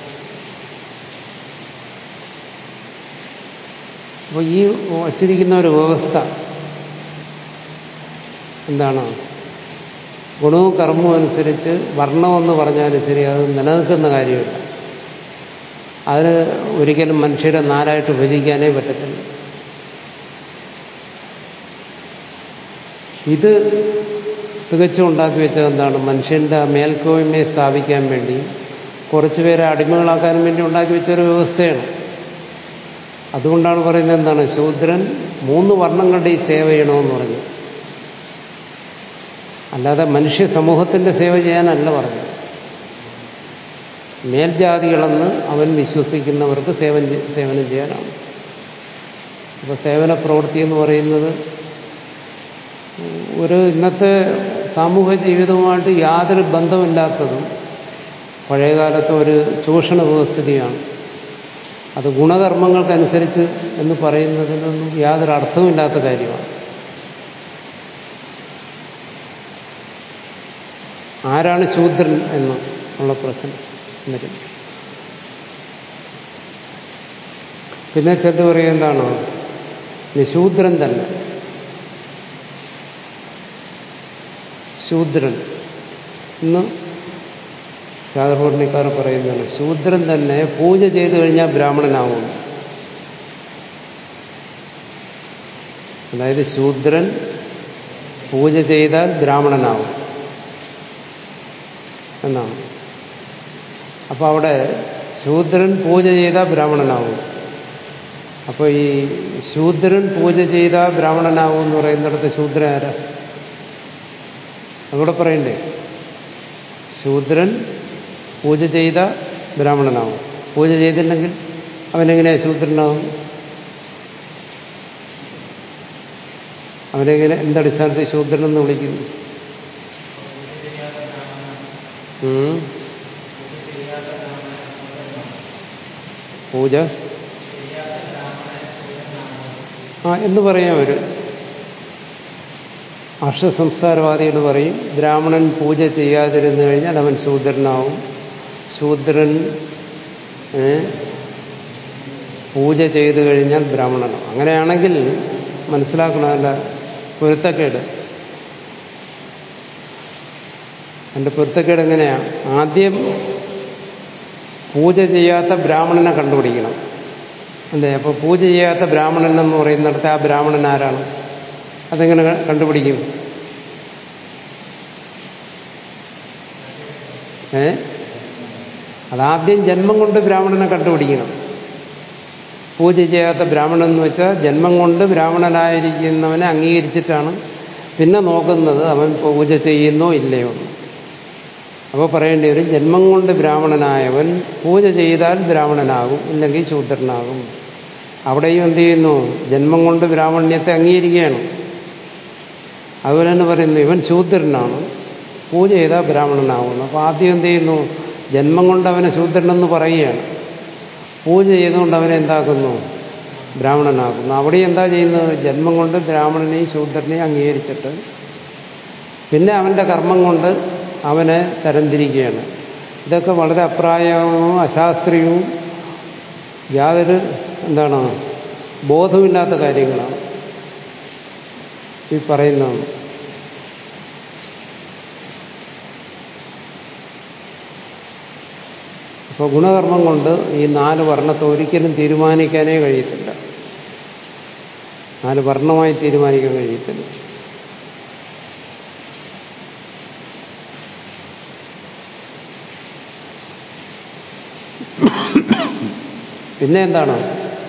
[SPEAKER 1] അപ്പോൾ ഈ വച്ചിരിക്കുന്ന ഒരു വ്യവസ്ഥ എന്താണ് ഗുണവും കർമ്മവും അനുസരിച്ച് വർണ്ണമെന്ന് പറഞ്ഞാലും ശരി അത് നിലനിൽക്കുന്ന കാര്യമില്ല അതിന് ഒരിക്കലും മനുഷ്യരെ നാലായിട്ട് വിഭജിക്കാനേ പറ്റത്തില്ല ഇത് തികച്ചും ഉണ്ടാക്കി വെച്ചത് എന്താണ് മനുഷ്യന്റെ മേൽക്കോയ്മയെ സ്ഥാപിക്കാൻ വേണ്ടി കുറച്ചുപേരെ അടിമകളാക്കാനും വേണ്ടി ഉണ്ടാക്കി വെച്ചൊരു വ്യവസ്ഥയാണ് അതുകൊണ്ടാണ് പറയുന്നത് എന്താണ് ശൂദ്രൻ മൂന്ന് വർണ്ണങ്ങളുടെ ഈ സേവ ചെയ്യണമെന്ന് പറഞ്ഞു അല്ലാതെ മനുഷ്യ സമൂഹത്തിന്റെ സേവ ചെയ്യാനല്ല പറഞ്ഞു മേൽജാതികളെന്ന് അവൻ വിശ്വസിക്കുന്നവർക്ക് സേവൻ സേവനം ചെയ്യാനാണ് അപ്പോൾ സേവന പ്രവൃത്തി എന്ന് പറയുന്നത് ഒരു ഇന്നത്തെ സാമൂഹ്യ ജീവിതവുമായിട്ട് യാതൊരു ബന്ധമില്ലാത്തതും പഴയകാലത്തെ ഒരു ചൂഷണ വ്യവസ്ഥിതിയാണ് അത് ഗുണകർമ്മങ്ങൾക്കനുസരിച്ച് എന്ന് പറയുന്നതിനൊന്നും യാതൊരു അർത്ഥവുമില്ലാത്ത കാര്യമാണ് ആരാണ് ശൂദ്രൻ എന്ന് ഉള്ള പ്രശ്നം വരും പിന്നെ ചിലർ പറയും എന്താണോ നിശൂദ്രൻ തന്നെ ശൂദ്രൻ ഇന്ന് ചാതപൂർണിക്കാർ പറയുന്നതാണ് ശൂദ്രൻ തന്നെ പൂജ ചെയ്തു കഴിഞ്ഞാൽ ബ്രാഹ്മണനാവും അതായത് ശൂദ്രൻ പൂജ ചെയ്താൽ ബ്രാഹ്മണനാവും എന്നാണ് അപ്പൊ അവിടെ ശൂദ്രൻ പൂജ ചെയ്താൽ ബ്രാഹ്മണനാവും അപ്പൊ ഈ ശൂദ്രൻ പൂജ ചെയ്താൽ ബ്രാഹ്മണനാവും എന്ന് പറയുന്നിടത്ത് ശൂദ്രൻ ആരാ അവിടെ പറയണ്ടേ ശൂദ്രൻ പൂജ ചെയ്ത ബ്രാഹ്മണനാവും പൂജ ചെയ്തില്ലെങ്കിൽ അവനെങ്ങനെയാ ശൂദ്രനാവും അവനെങ്ങനെ എന്തടിസ്ഥാനത്തിൽ ശൂദ്രനെന്ന് വിളിക്കുന്നു ഉം. പൂജ ആ എന്ന് പറയാം അവര് അർഷസംസ്കാരവാദികൾ പറയും ബ്രാഹ്മണൻ പൂജ ചെയ്യാതിരുന്നു കഴിഞ്ഞാൽ അവൻ ശൂദ്രനാവും ശൂദ്രൻ ഏ, പൂജ ചെയ്തു കഴിഞ്ഞാൽ ബ്രാഹ്മണനാവും അങ്ങനെയാണെങ്കിൽ മനസ്സിലാക്കണമല്ല പൊരുത്തക്കേട് എൻ്റെ പൊരുത്തക്കേട് എങ്ങനെയാ ആദ്യം പൂജ ചെയ്യാത്ത ബ്രാഹ്മണനെ കണ്ടുപിടിക്കണം അല്ലേ അപ്പോൾ പൂജ ചെയ്യാത്ത ബ്രാഹ്മണൻ എന്ന് പറയുന്നിടത്ത് ആ ബ്രാഹ്മണൻ ആരാണ് അതെങ്ങനെ ക- കണ്ടുപിടിക്കും ഏ അതാദ്യം ജന്മം കൊണ്ട് ബ്രാഹ്മണനെ കണ്ടുപിടിക്കണം പൂജ ചെയ്യാത്ത ബ്രാഹ്മണൻ എന്ന് വെച്ചാൽ ജന്മം കൊണ്ട് ബ്രാഹ്മണനായിരിക്കുന്നവനെ അംഗീകരിച്ചിട്ടാണ് പിന്നെ നോക്കുന്നത് അവൻ പൂജ ചെയ്യുന്നോ ഇല്ലയോ എന്ന്. അപ്പോൾ പറയേണ്ടി വരും ജന്മം കൊണ്ട് ബ്രാഹ്മണനായവൻ പൂജ ചെയ്താൽ ബ്രാഹ്മണനാകും ഇല്ലെങ്കിൽ ശൂദ്രനാകും അവിടെയും എന്ത് ചെയ്യുന്നു ജന്മം കൊണ്ട് ബ്രാഹ്മണ്യത്തെ അംഗീകരിക്കുകയാണ് അതുപോലെ തന്നെ പറയുന്നു ഇവൻ ശൂദ്രനാണ് പൂജ ചെയ്താൽ ബ്രാഹ്മണനാകുന്നു അപ്പോൾ ആദ്യം എന്ത് ചെയ്യുന്നു ജന്മം കൊണ്ട് അവനെ ശൂദ്രനെന്ന് പറയുകയാണ് പൂജ ചെയ്തുകൊണ്ട് അവനെ എന്താക്കുന്നു ബ്രാഹ്മണനാക്കുന്നു അവിടെ എന്താ ചെയ്യുന്നത് ജന്മം കൊണ്ട് ബ്രാഹ്മണനെയും ശൂദ്രനെയും അംഗീകരിച്ചിട്ട് പിന്നെ അവൻ്റെ കർമ്മം കൊണ്ട് അവനെ തരംതിരിക്കുകയാണ് ഇതൊക്കെ വളരെ അപ്രായവും അശാസ്ത്രീയവും യാതൊരു എന്താണ് ബോധമില്ലാത്ത കാര്യങ്ങളാണ് ഈ പറയുന്നതാണ് അപ്പോൾ ഗുണകർമ്മം കൊണ്ട് ഈ നാല് വർണ്ണത്തെ ഒരിക്കലും തീരുമാനിക്കാനേ കഴിയത്തില്ല നാല് വർണ്ണമായി തീരുമാനിക്കാൻ കഴിയത്തില്ല പിന്നെ എന്താണ്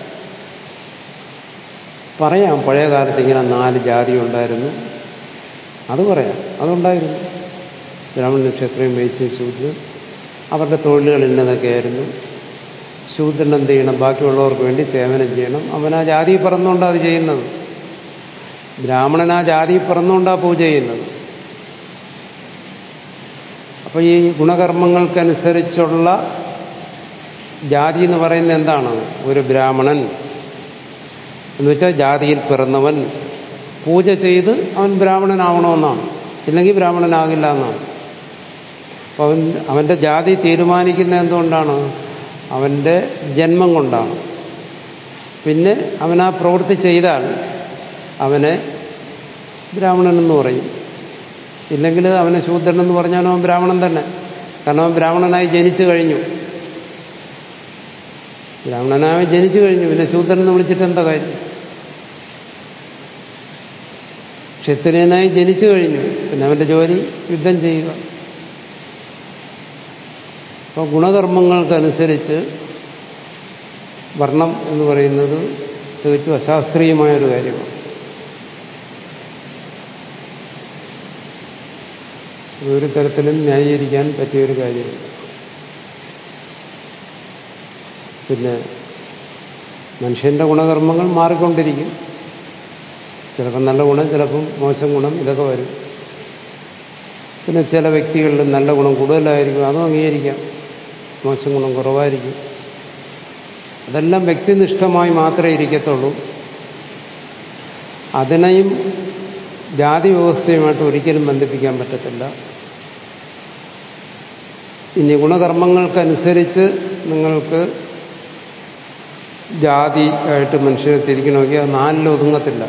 [SPEAKER 1] പറയാം പഴയ കാലത്ത് ഇങ്ങനെ നാല് ജാതി ഉണ്ടായിരുന്നു അത് പറയാം അതുണ്ടായിരുന്നു ബ്രാഹ്മണ ക്ഷത്രിയം വൈശ്യ ശൂദ്രൻ അവരുടെ തൊഴിലുകൾ ഇന്നതൊക്കെയായിരുന്നു ശൂദ്രൻ എന്ത് ചെയ്യണം ബാക്കിയുള്ളവർക്ക് വേണ്ടി സേവനം ചെയ്യണം അവൻ ആ ജാതി പറന്നുകൊണ്ടാണ് അത് ചെയ്യുന്നത് ബ്രാഹ്മണൻ ആ ജാതി പറന്നുകൊണ്ടാണ് പൂജ ചെയ്യുന്നത് അപ്പൊ ഈ ഗുണകർമ്മങ്ങൾക്കനുസരിച്ചുള്ള ജാതി എന്ന് പറയുന്നത് എന്താണ് ഒരു ബ്രാഹ്മണൻ എന്ന് വെച്ചാൽ ജാതിയിൽ പിറന്നവൻ പൂജ ചെയ്ത് അവൻ ബ്രാഹ്മണനാവണമെന്നാണ് ഇല്ലെങ്കിൽ ബ്രാഹ്മണനാകില്ല എന്നാണ് അപ്പൊ അവൻ അവന്റെ ജാതി തീരുമാനിക്കുന്ന എന്തുകൊണ്ടാണ് അവന്റെ ജന്മം കൊണ്ടാണ് പിന്നെ അവൻ ആ പ്രവൃത്തി ചെയ്താൽ അവനെ ബ്രാഹ്മണൻ എന്ന് പറയും ഇല്ലെങ്കിൽ അവനെ ശൂദ്രൻ എന്ന് പറഞ്ഞാലും അവൻ ബ്രാഹ്മണൻ തന്നെ കാരണം അവൻ ബ്രാഹ്മണനായി ജനിച്ചു കഴിഞ്ഞു ബ്രാഹ്മണനായി ജനിച്ചു കഴിഞ്ഞു പിന്നെ ശൂദ്രൻ എന്ന് വിളിച്ചിട്ട് എന്താ കാര്യം ക്ഷത്രിയനായി ജനിച്ചു കഴിഞ്ഞു പിന്നെ അവന്റെ ജോലി യുദ്ധം ചെയ്യുക അപ്പോൾ ഗുണകർമ്മങ്ങൾക്കനുസരിച്ച് വർണ്ണം എന്ന് പറയുന്നത് തികച്ചും അശാസ്ത്രീയമായൊരു കാര്യമാണ് ഒരു തരത്തിലും ന്യായീകരിക്കാൻ പറ്റിയൊരു കാര്യമില്ല പിന്നെ മനുഷ്യന്റെ ഗുണകർമ്മങ്ങൾ മാറിക്കൊണ്ടിരിക്കും ചിലപ്പോൾ നല്ല ഗുണം ചിലപ്പം മോശം ഗുണം ഇതൊക്കെ വരും പിന്നെ ചില വ്യക്തികളിൽ നല്ല ഗുണം കൂടുതലായിരിക്കും അതും അംഗീകരിക്കാം മോശം ഗുണം കുറവായിരിക്കും അതെല്ലാം വ്യക്തിനിഷ്ഠമായി മാത്രമേ ഇരിക്കത്തുള്ളൂ അതിനെയും ജാതി വ്യവസ്ഥയുമായിട്ട് ഒരിക്കലും ബന്ധിപ്പിക്കാൻ പറ്റത്തില്ല ഇനി ഗുണകർമ്മങ്ങൾക്കനുസരിച്ച് നിങ്ങൾക്ക് ജാതി ആയിട്ട് മനുഷ്യരെ തിരിക്കണമെങ്കിൽ അത് നാലിൽ ഒതുങ്ങത്തില്ല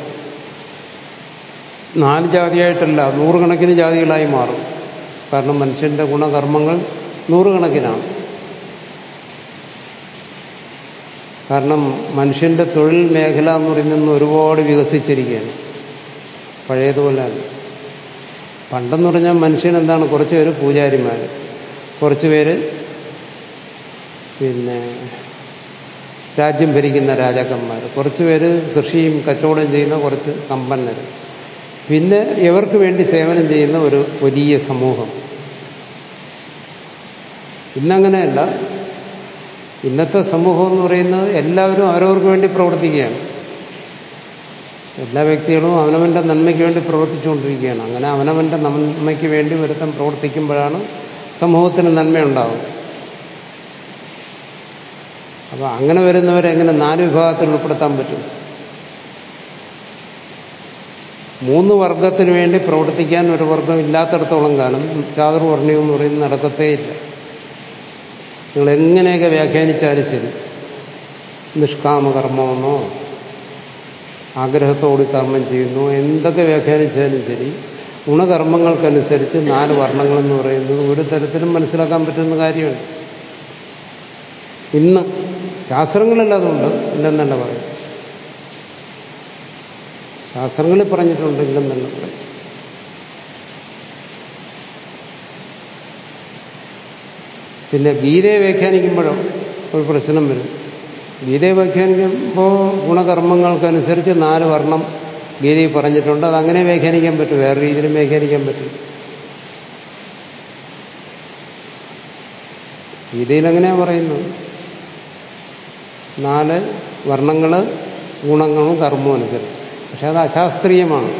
[SPEAKER 1] നാല് ജാതിയായിട്ടല്ല നൂറുകണക്കിന് ജാതികളായി മാറും കാരണം മനുഷ്യന്റെ ഗുണകർമ്മങ്ങൾ നൂറുകണക്കിനാണ് കാരണം മനുഷ്യന്റെ തൊഴിൽ മേഖല എന്ന് പറയുന്നത് ഒരുപാട് വികസിച്ചിരിക്കുകയാണ് പഴയതുപോലെ അല്ല പണ്ടെന്ന് പറഞ്ഞാൽ മനുഷ്യൻ എന്താണ് കുറച്ച് പേര് പൂജാരിമാർ കുറച്ച് പേര് പിന്നെ രാജ്യം ഭരിക്കുന്ന രാജാക്കന്മാർ കുറച്ച് പേര് കൃഷിയും കച്ചവടം ചെയ്യുന്ന കുറച്ച് സമ്പന്നർ പിന്നെ ഇവർക്ക് വേണ്ടി സേവനം ചെയ്യുന്ന ഒരു വലിയ സമൂഹം ഇന്നങ്ങനെയല്ല ഇന്നത്തെ സമൂഹം എന്ന് പറയുന്നത് എല്ലാവരും അവരവർക്ക് വേണ്ടി പ്രവർത്തിക്കുകയാണ് എല്ലാ വ്യക്തികളും അവനവന്റെ നന്മയ്ക്ക് വേണ്ടി പ്രവർത്തിച്ചുകൊണ്ടിരിക്കുകയാണ് അങ്ങനെ അവനവന്റെ നന്മയ്ക്ക് വേണ്ടി ഒരുത്തൻ പ്രവർത്തിക്കുമ്പോഴാണ് സമൂഹത്തിന് നന്മയുണ്ടാവും അപ്പൊ അങ്ങനെ വരുന്നവരെ എങ്ങനെ നാല് വിഭാഗത്തിൽ ഉൾപ്പെടുത്താൻ പറ്റും മൂന്ന് വർഗത്തിന് വേണ്ടി പ്രവർത്തിക്കാൻ ഒരു വർഗം ഇല്ലാത്തടത്തോളം കാലം ചാതുർവർണ്ണയം എന്ന് പറയുന്നത് നടക്കത്തേയില്ല നിങ്ങൾ എങ്ങനെയൊക്കെ വ്യാഖ്യാനിച്ചാലും ശരി നിഷ്കാമകർമ്മമെന്നോ ആഗ്രഹത്തോട് കർമ്മം ചെയ്യുന്നു എന്തൊക്കെ വ്യാഖ്യാനിച്ചാലും ശരി ഗുണകർമ്മങ്ങൾക്കനുസരിച്ച് നാല് വർണ്ണങ്ങളെന്ന് പറയുന്നത് ഒരു തരത്തിലും മനസ്സിലാക്കാൻ പറ്റുന്ന കാര്യമാണ് ഇന്ന് ശാസ്ത്രങ്ങളിൽ അതുണ്ട് ഇല്ലെന്നല്ല പറയും ശാസ്ത്രങ്ങളിൽ പറഞ്ഞിട്ടുണ്ട് ഇല്ലെന്നല്ല പറയും പിന്നെ ഗീതയെ വ്യാഖ്യാനിക്കുമ്പോഴോ ഒരു പ്രശ്നം വരും ഗീതയെ വ്യാഖ്യാനിക്കുമ്പോൾ ഗുണകർമ്മങ്ങൾക്കനുസരിച്ച് നാല് വർണ്ണം ഗീതയിൽ പറഞ്ഞിട്ടുണ്ട് അതങ്ങനെ വ്യാഖ്യാനിക്കാൻ പറ്റും വേറെ രീതിയിലും വ്യാഖ്യാനിക്കാൻ പറ്റും ഗീതയിൽ എങ്ങനെയാണ് പറയുന്നത് നാല് വർണ്ണങ്ങൾ ഗുണങ്ങളും കർമ്മവും അനുസരിച്ച് പക്ഷെ അത് അശാസ്ത്രീയമാണ്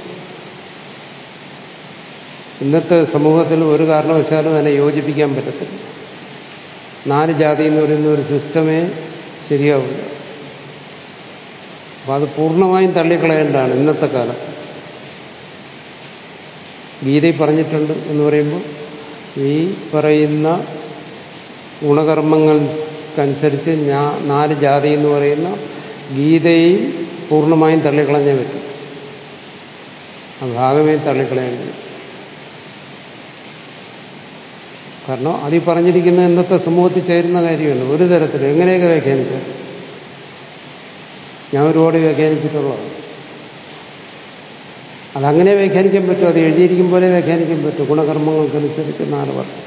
[SPEAKER 1] ഇന്നത്തെ സമൂഹത്തിൽ ഒരു കാരണവശാലും അതിനെ യോജിപ്പിക്കാൻ പറ്റത്തില്ല നാല് ജാതി എന്ന് പറയുന്ന ഒരു സിസ്റ്റമേ ശരിയാവില്ല അപ്പം അത് പൂർണ്ണമായും തള്ളിക്കളയേണ്ടതാണ് ഇന്നത്തെ കാലം ഗീതയിൽ പറഞ്ഞിട്ടുണ്ട് എന്ന് പറയുമ്പോൾ ഈ പറയുന്ന ഗുണകർമ്മങ്ങൾക്കനുസരിച്ച് ഞാ നാല് ജാതി എന്ന് പറയുന്ന ഗീതയും പൂർണ്ണമായും തള്ളിക്കളഞ്ഞേ പറ്റും ആ ഭാഗമേ തള്ളിക്കളയേണ്ടി കാരണം അതിൽ പറഞ്ഞിരിക്കുന്ന ഇന്നത്തെ സമൂഹത്തിൽ ചേരുന്ന കാര്യമല്ല ഒരു തരത്തിൽ എങ്ങനെയൊക്കെ വ്യാഖ്യാനിച്ചാൽ ഞാൻ ഒരുപാട് വ്യാഖ്യാനിച്ചിട്ടുള്ളതാണ് അതങ്ങനെ വ്യാഖ്യാനിക്കാൻ പറ്റും അത് എഴുതിയിരിക്കും പോലെ വ്യാഖ്യാനിക്കാൻ പറ്റും ഗുണകർമ്മങ്ങൾക്കനുസരിച്ച് നാല് വർഷം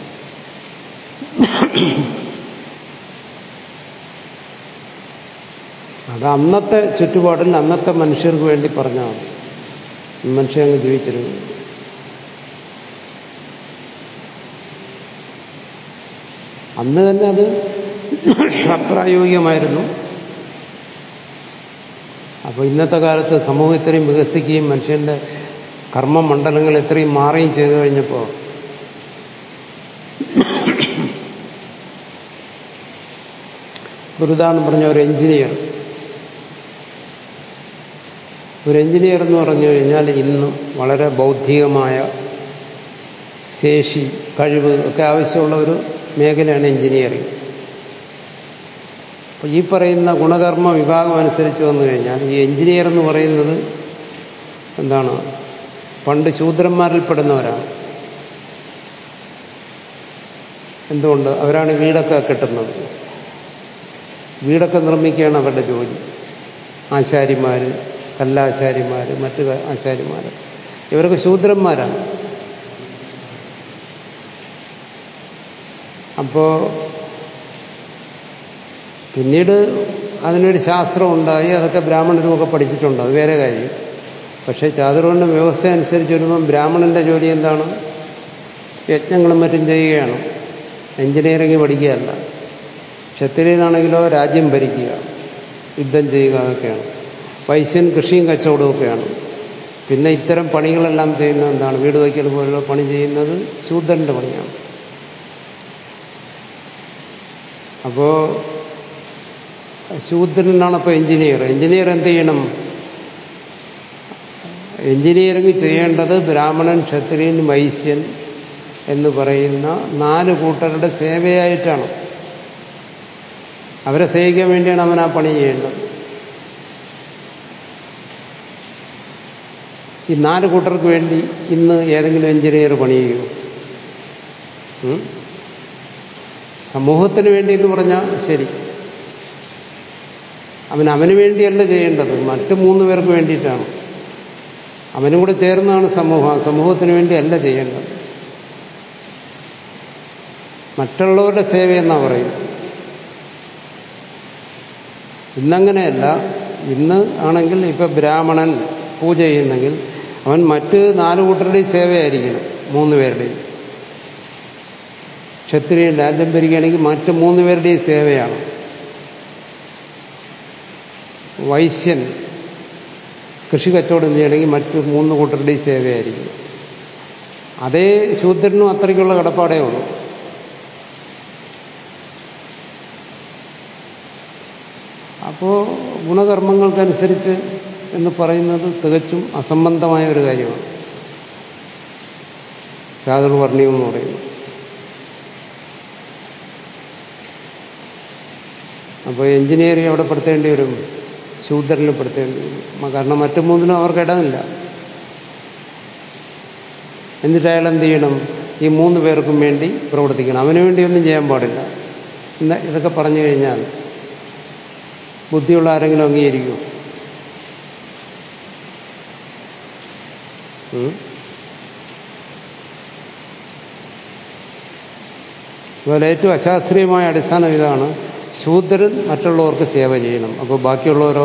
[SPEAKER 1] അത് അന്നത്തെ ചുറ്റുപാടിൽ അന്നത്തെ മനുഷ്യർക്ക് വേണ്ടി പറഞ്ഞാണ് മനുഷ്യൻ അങ്ങ് ജീവിച്ചിരുന്നു അന്ന് തന്നെ അത് അപ്രായോഗികമായിരുന്നു അപ്പോൾ ഇന്നത്തെ കാലത്ത് സമൂഹം ഇത്രയും വികസിക്കുകയും മനുഷ്യന്റെ കർമ്മമണ്ഡലങ്ങൾ ഇത്രയും മാറുകയും ചെയ്തു കഴിഞ്ഞപ്പോൾ ഒരു ഉദാഹരണം പറഞ്ഞ ഒരു എഞ്ചിനീയർ ഒരു എഞ്ചിനീയർ എന്ന് പറഞ്ഞു കഴിഞ്ഞാൽ ഇന്നും വളരെ ബൗദ്ധികമായ ശേഷി കഴിവ് ഒക്കെ ആവശ്യമുള്ള ഒരു മേഖലയാണ് എഞ്ചിനീയറിംഗ് അപ്പോൾ ഈ പറയുന്ന ഗുണകർമ്മ വിഭാഗം അനുസരിച്ച് വന്നു കഴിഞ്ഞാൽ ഈ എഞ്ചിനീയർ എന്ന് പറയുന്നത് എന്താണ് പണ്ട് ശൂദ്രന്മാരിൽപ്പെടുന്നവരാണ് എന്തുകൊണ്ട് അവരാണ് വീടൊക്കെ കെട്ടുന്നത് വീടൊക്കെ നിർമ്മിക്കുകയാണ് അവരുടെ ജോലി ആശാരിമാർ കല്ലാശാരിമാർ മറ്റു ആശാരിമാർ ഇവരൊക്കെ ശൂദ്രന്മാരാണ് അപ്പോ പിന്നീട് അതിനൊരു ശാസ്ത്രം ഉണ്ടായി അതൊക്കെ ബ്രാഹ്മണരുമൊക്കെ പഠിച്ചിട്ടുണ്ട് അത് വേറെ കാര്യം പക്ഷേ ചാതുർവർണ്ണ വ്യവസ്ഥ അനുസരിച്ച് വരുമ്പം ബ്രാഹ്മണന്റെ ജോലി എന്താണ് യജ്ഞങ്ങളും മറ്റും ചെയ്യുകയാണ് എഞ്ചിനീയറിംഗ് പഠിക്കുകയല്ല ക്ഷത്രിയനാണെങ്കിലോ രാജ്യം ഭരിക്കുക യുദ്ധം ചെയ്യുക അതൊക്കെയാണ് വൈശ്യൻ കൃഷിയും കച്ചവടമൊക്കെയാണ് പിന്നെ ഇത്തരം പണികളെല്ലാം ചെയ്യുന്നത് എന്താണ് വീട് വയ്ക്കൽ പോലുള്ള പണി ചെയ്യുന്നത് ശൂദ്രന്റെ പണിയാണ് അപ്പോ ശൂദ്രനാണ് അപ്പോൾ എഞ്ചിനീയർ എഞ്ചിനീയർ എന്ത് ചെയ്യണം എഞ്ചിനീയറിംഗ് ചെയ്യേണ്ടത് ബ്രാഹ്മണൻ ക്ഷത്രിയൻ വൈശ്യൻ എന്ന് പറയുന്ന നാല് കൂട്ടരുടെ സേവയായിട്ടാണ് അവരെ സേവിക്കാൻ വേണ്ടിയാണ് അവൻ ആ പണി ചെയ്യേണ്ടത് ഈ നാല് കൂട്ടർക്ക് വേണ്ടി ഇന്ന് ഏതെങ്കിലും എഞ്ചിനീയർ പണി ചെയ്യുമോ ഉം? സമൂഹത്തിന് വേണ്ടി എന്ന് പറഞ്ഞാൽ ശരി അവൻ അവന് വേണ്ടിയല്ല ചെയ്യേണ്ടത് മറ്റു മൂന്ന് പേർക്ക് വേണ്ടിയിട്ടാണ് അവനും കൂടെ ചേർന്നാണ് സമൂഹം ആ സമൂഹത്തിന് വേണ്ടിയല്ല ചെയ്യേണ്ടത് മറ്റുള്ളവരുടെ സേവയെന്നാണ് പറയുന്നത് ഇന്നങ്ങനെയല്ല ഇന്ന് ആണെങ്കിൽ ഇപ്പൊ ബ്രാഹ്മണൻ പൂജ ചെയ്യുന്നെങ്കിൽ അവൻ മറ്റ് നാല് കൂട്ടരുടെയും സേവയായിരിക്കണം മൂന്ന് പേരുടെയും ക്ഷത്രിയൻ രാജ്യം ഭരിക്കുകയാണെങ്കിൽ മറ്റ് മൂന്ന് പേരുടെയും സേവയാണ് വൈശ്യൻ കൃഷി കച്ചവടം ചെയ്യണമെങ്കിൽ മറ്റ് മൂന്ന് കൂട്ടരുടെയും സേവയായിരിക്കും അതേ ശൂദ്രനും അത്രയ്ക്കുള്ള കടപ്പാടേ ഉള്ളൂ അപ്പോൾ ഗുണകർമ്മങ്ങൾക്കനുസരിച്ച് എന്ന് പറയുന്നത് തികച്ചും അസംബന്ധമായ ഒരു കാര്യമാണ് ചാതുർവർണ്ണയം എന്ന് പറയുന്നത് അപ്പോൾ എഞ്ചിനീയറിംഗ് അവിടെ പെടുത്തേണ്ടി വരും ശൂദ്രനിൽ പെടുത്തേണ്ടി വരും കാരണം മറ്റു മൂന്നിനും അവർക്ക് ഇടമില്ല എന്നിട്ട് അയാൾ എന്ത് ചെയ്യണം ഈ മൂന്ന് പേർക്കും വേണ്ടി പ്രവർത്തിക്കണം അവന് വേണ്ടി ഒന്നും ചെയ്യാൻ പാടില്ല ഇന്ന് ഇതൊക്കെ പറഞ്ഞു കഴിഞ്ഞാൽ ബുദ്ധിയുള്ള ആരെങ്കിലും അംഗീകരിക്കുമോ ഉം? അതുപോലെ ഏറ്റവും അശാസ്ത്രീയമായ അടിസ്ഥാനം ഇതാണ് ശൂദ്രൻ മറ്റുള്ളവർക്ക് സേവ ചെയ്യണം അപ്പോൾ ബാക്കിയുള്ളവരോ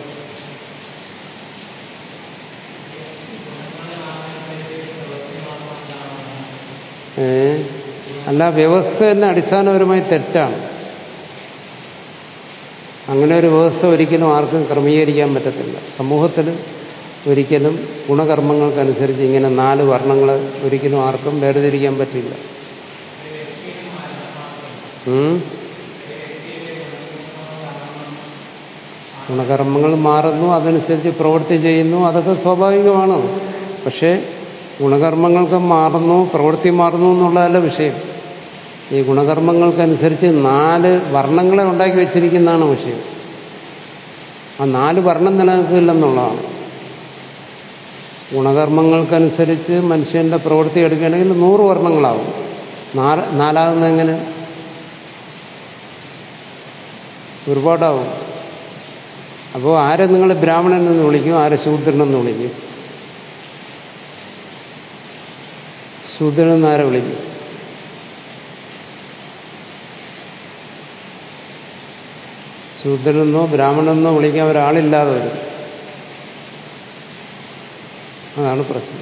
[SPEAKER 1] ഏ അല്ല വ്യവസ്ഥ തന്നെ അടിസ്ഥാനപരമായി തെറ്റാണ് അങ്ങനെ ഒരു വ്യവസ്ഥ ഒരിക്കലും ആർക്കും ക്രമീകരിക്കാൻ പറ്റത്തില്ല സമൂഹത്തിൽ ഒരിക്കലും ഗുണകർമ്മങ്ങൾക്കനുസരിച്ച് ഇങ്ങനെ നാല് വർണ്ണങ്ങൾ ഒരിക്കലും ആർക്കും വേർതിരിക്കാൻ പറ്റില്ല ഉം? ഗുണകർമ്മങ്ങൾ മാറുന്നു അതനുസരിച്ച് പ്രവൃത്തി ചെയ്യുന്നു അതൊക്കെ സ്വാഭാവികമാണ് പക്ഷേ ഗുണകർമ്മങ്ങൾക്ക് മാറുന്നു പ്രവൃത്തി മാറുന്നു എന്നുള്ളതല്ല വിഷയം ഈ ഗുണകർമ്മങ്ങൾക്കനുസരിച്ച് നാല് വർണ്ണങ്ങളെ ഉണ്ടാക്കി വെച്ചിരിക്കുന്നതാണ് വിഷയം ആ നാല് വർണ്ണം നിലനിൽക്കില്ലെന്നുള്ളതാണ് ഗുണകർമ്മങ്ങൾക്കനുസരിച്ച് മനുഷ്യന്റെ പ്രവൃത്തി എടുക്കുകയാണെങ്കിൽ നൂറ് വർണ്ണങ്ങളാവും നാല് നാലാകുന്ന എങ്ങനെ ഒരുപാടാവും അപ്പോൾ ആരെ നിങ്ങൾ ബ്രാഹ്മണൻ എന്ന് വിളിക്കും ആരെ ശൂദ്രൻ എന്ന് വിളിക്കും ശൂദ്രൻ എന്ന് ആരെ വിളിക്കും ശൂദ്രനെന്നോ ബ്രാഹ്മണെന്നോ വിളിക്കാൻ ഒരാളില്ലാതെ വരും അതാണ് പ്രശ്നം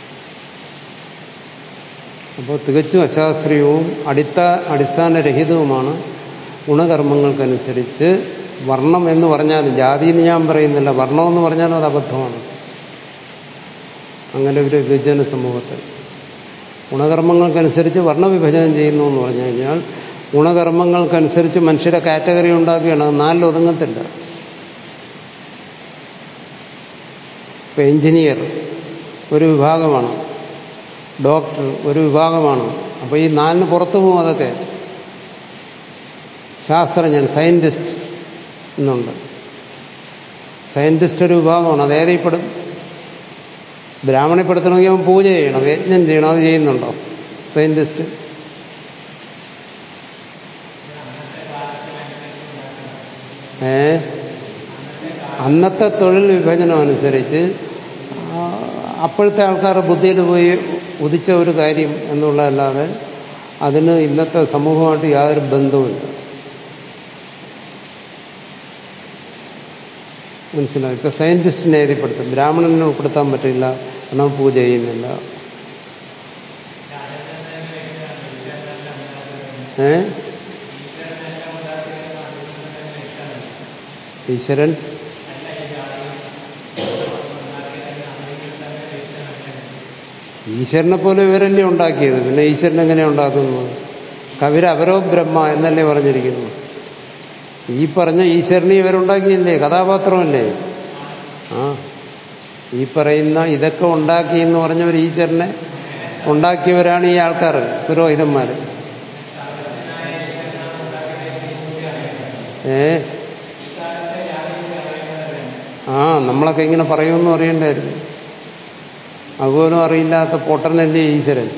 [SPEAKER 1] അപ്പോൾ തികച്ചും അശാസ്ത്രീയവും അടിത്ത അടിസ്ഥാനരഹിതവുമാണ് ഗുണകർമ്മങ്ങൾക്കനുസരിച്ച് വർണ്ണം എന്ന് പറഞ്ഞാലും ജാതി എന്ന് ഞാൻ പറയുന്നില്ല വർണ്ണം എന്ന് പറഞ്ഞാലും അത് അബദ്ധമാണ് അങ്ങനെ ഒരു വിഭജന സമൂഹത്തിൽ ഗുണകർമ്മങ്ങൾക്കനുസരിച്ച് വർണ്ണവിഭജനം ചെയ്യുന്നു എന്ന് പറഞ്ഞു കഴിഞ്ഞാൽ ഗുണകർമ്മങ്ങൾക്കനുസരിച്ച് മനുഷ്യരെ കാറ്റഗറി ഉണ്ടാക്കുകയാണ് അത് നാലിൽ ഒതുങ്ങത്തില്ല ഇപ്പൊ എഞ്ചിനീയർ ഒരു വിഭാഗമാണ് ഡോക്ടർ ഒരു വിഭാഗമാണ് അപ്പോൾ ഈ നാലിന് പുറത്തു പോകും അതൊക്കെ ശാസ്ത്രജ്ഞൻ സയന്റിസ്റ്റ് എന്നുണ്ട് സയന്റിസ്റ്റ് ഒരു വിഭാഗമാണ് അത് ഏതേപ്പെടും ബ്രാഹ്മണപ്പെടുത്തണമെങ്കിൽ അവൻ പൂജ ചെയ്യണം യജ്ഞം ചെയ്യണം അത് ചെയ്യുന്നുണ്ടോ സയന്റിസ്റ്റ് ഏ അന്നത്തെ തൊഴിൽ വിഭജനം അനുസരിച്ച് ആ, അപ്പോഴത്തെ ആൾക്കാരുടെ ബുദ്ധിയിൽ പോയി ഉദിച്ച ഒരു കാര്യം എന്നുള്ളതല്ലാതെ അതിന് ഇന്നത്തെ സമൂഹമായിട്ട് യാതൊരു ബന്ധവുമില്ല മനസ്സിലായി ഇപ്പൊ സയന്റിസ്റ്റിനെ എഴുതിപ്പെടുത്തും ബ്രാഹ്മണനെ ഉൾപ്പെടുത്താൻ പറ്റില്ല കാരണം പൂജ ചെയ്യുന്നില്ല ഏ ഈശ്വരൻ ഈശ്വരനെ പോലെ ഇവരല്ലേ ഉണ്ടാക്കിയത് പിന്നെ ഈശ്വരൻ എങ്ങനെ ഉണ്ടാക്കുന്നു കവിര അവരോ ബ്രഹ്മ എന്നല്ലേ പറഞ്ഞിരിക്കുന്നു ഈ പറഞ്ഞ ഈശ്വരനെ ഇവരുണ്ടാക്കിയില്ലേ കഥാപാത്രമല്ലേ ആ ഈ പറയുന്ന ഇതൊക്കെ ഉണ്ടാക്കി എന്ന് പറഞ്ഞ ഒരു ഈശ്വരനെ ഉണ്ടാക്കിയവരാണ് ഈ ആൾക്കാർ പുരോഹിതന്മാർ ഏ ആ നമ്മളൊക്കെ ഇങ്ങനെ പറയുമെന്ന് അറിയണ്ടായിരുന്നു അതുപോലും അറിയില്ലാത്ത പൊട്ടനല്ലേ ഈശ്വരൻ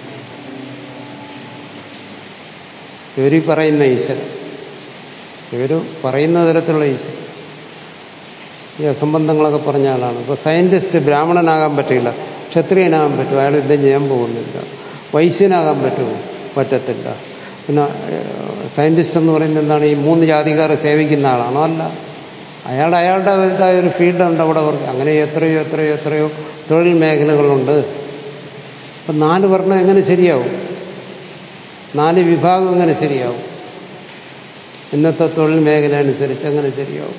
[SPEAKER 1] ഇവർ പറയുന്ന ഈശ്വരൻ ഇവർ പറയുന്ന തരത്തിലുള്ള ഈശ്വരൻ ഈ അസംബന്ധങ്ങളൊക്കെ പറഞ്ഞ ആളാണ് ഇപ്പൊ സയന്റിസ്റ്റ് ബ്രാഹ്മണനാകാൻ പറ്റില്ല ക്ഷത്രിയനാകാൻ പറ്റും അയാൾ യുദ്ധം ചെയ്യാൻ പോകുന്നില്ല വൈശ്യനാകാൻ പറ്റുമോ പറ്റത്തില്ല പിന്നെ സയന്റിസ്റ്റ് എന്ന് പറയുന്നത് എന്താണ് ഈ മൂന്ന് ജാതിക്കാരെ സേവിക്കുന്ന ആളാണോ അല്ല അയാളുടെ അയാളുടെ ഇതായ ഒരു ഫീൽഡുണ്ട് അവിടെ വർക്ക് അങ്ങനെ എത്രയോ എത്രയോ എത്രയോ തൊഴിൽ മേഖലകളുണ്ട് അപ്പം നാല് വർണ്ണം എങ്ങനെ ശരിയാവും നാല് വിഭാഗം എങ്ങനെ ശരിയാവും ഇന്നത്തെ തൊഴിൽ മേഖല അനുസരിച്ച് എങ്ങനെ ശരിയാവും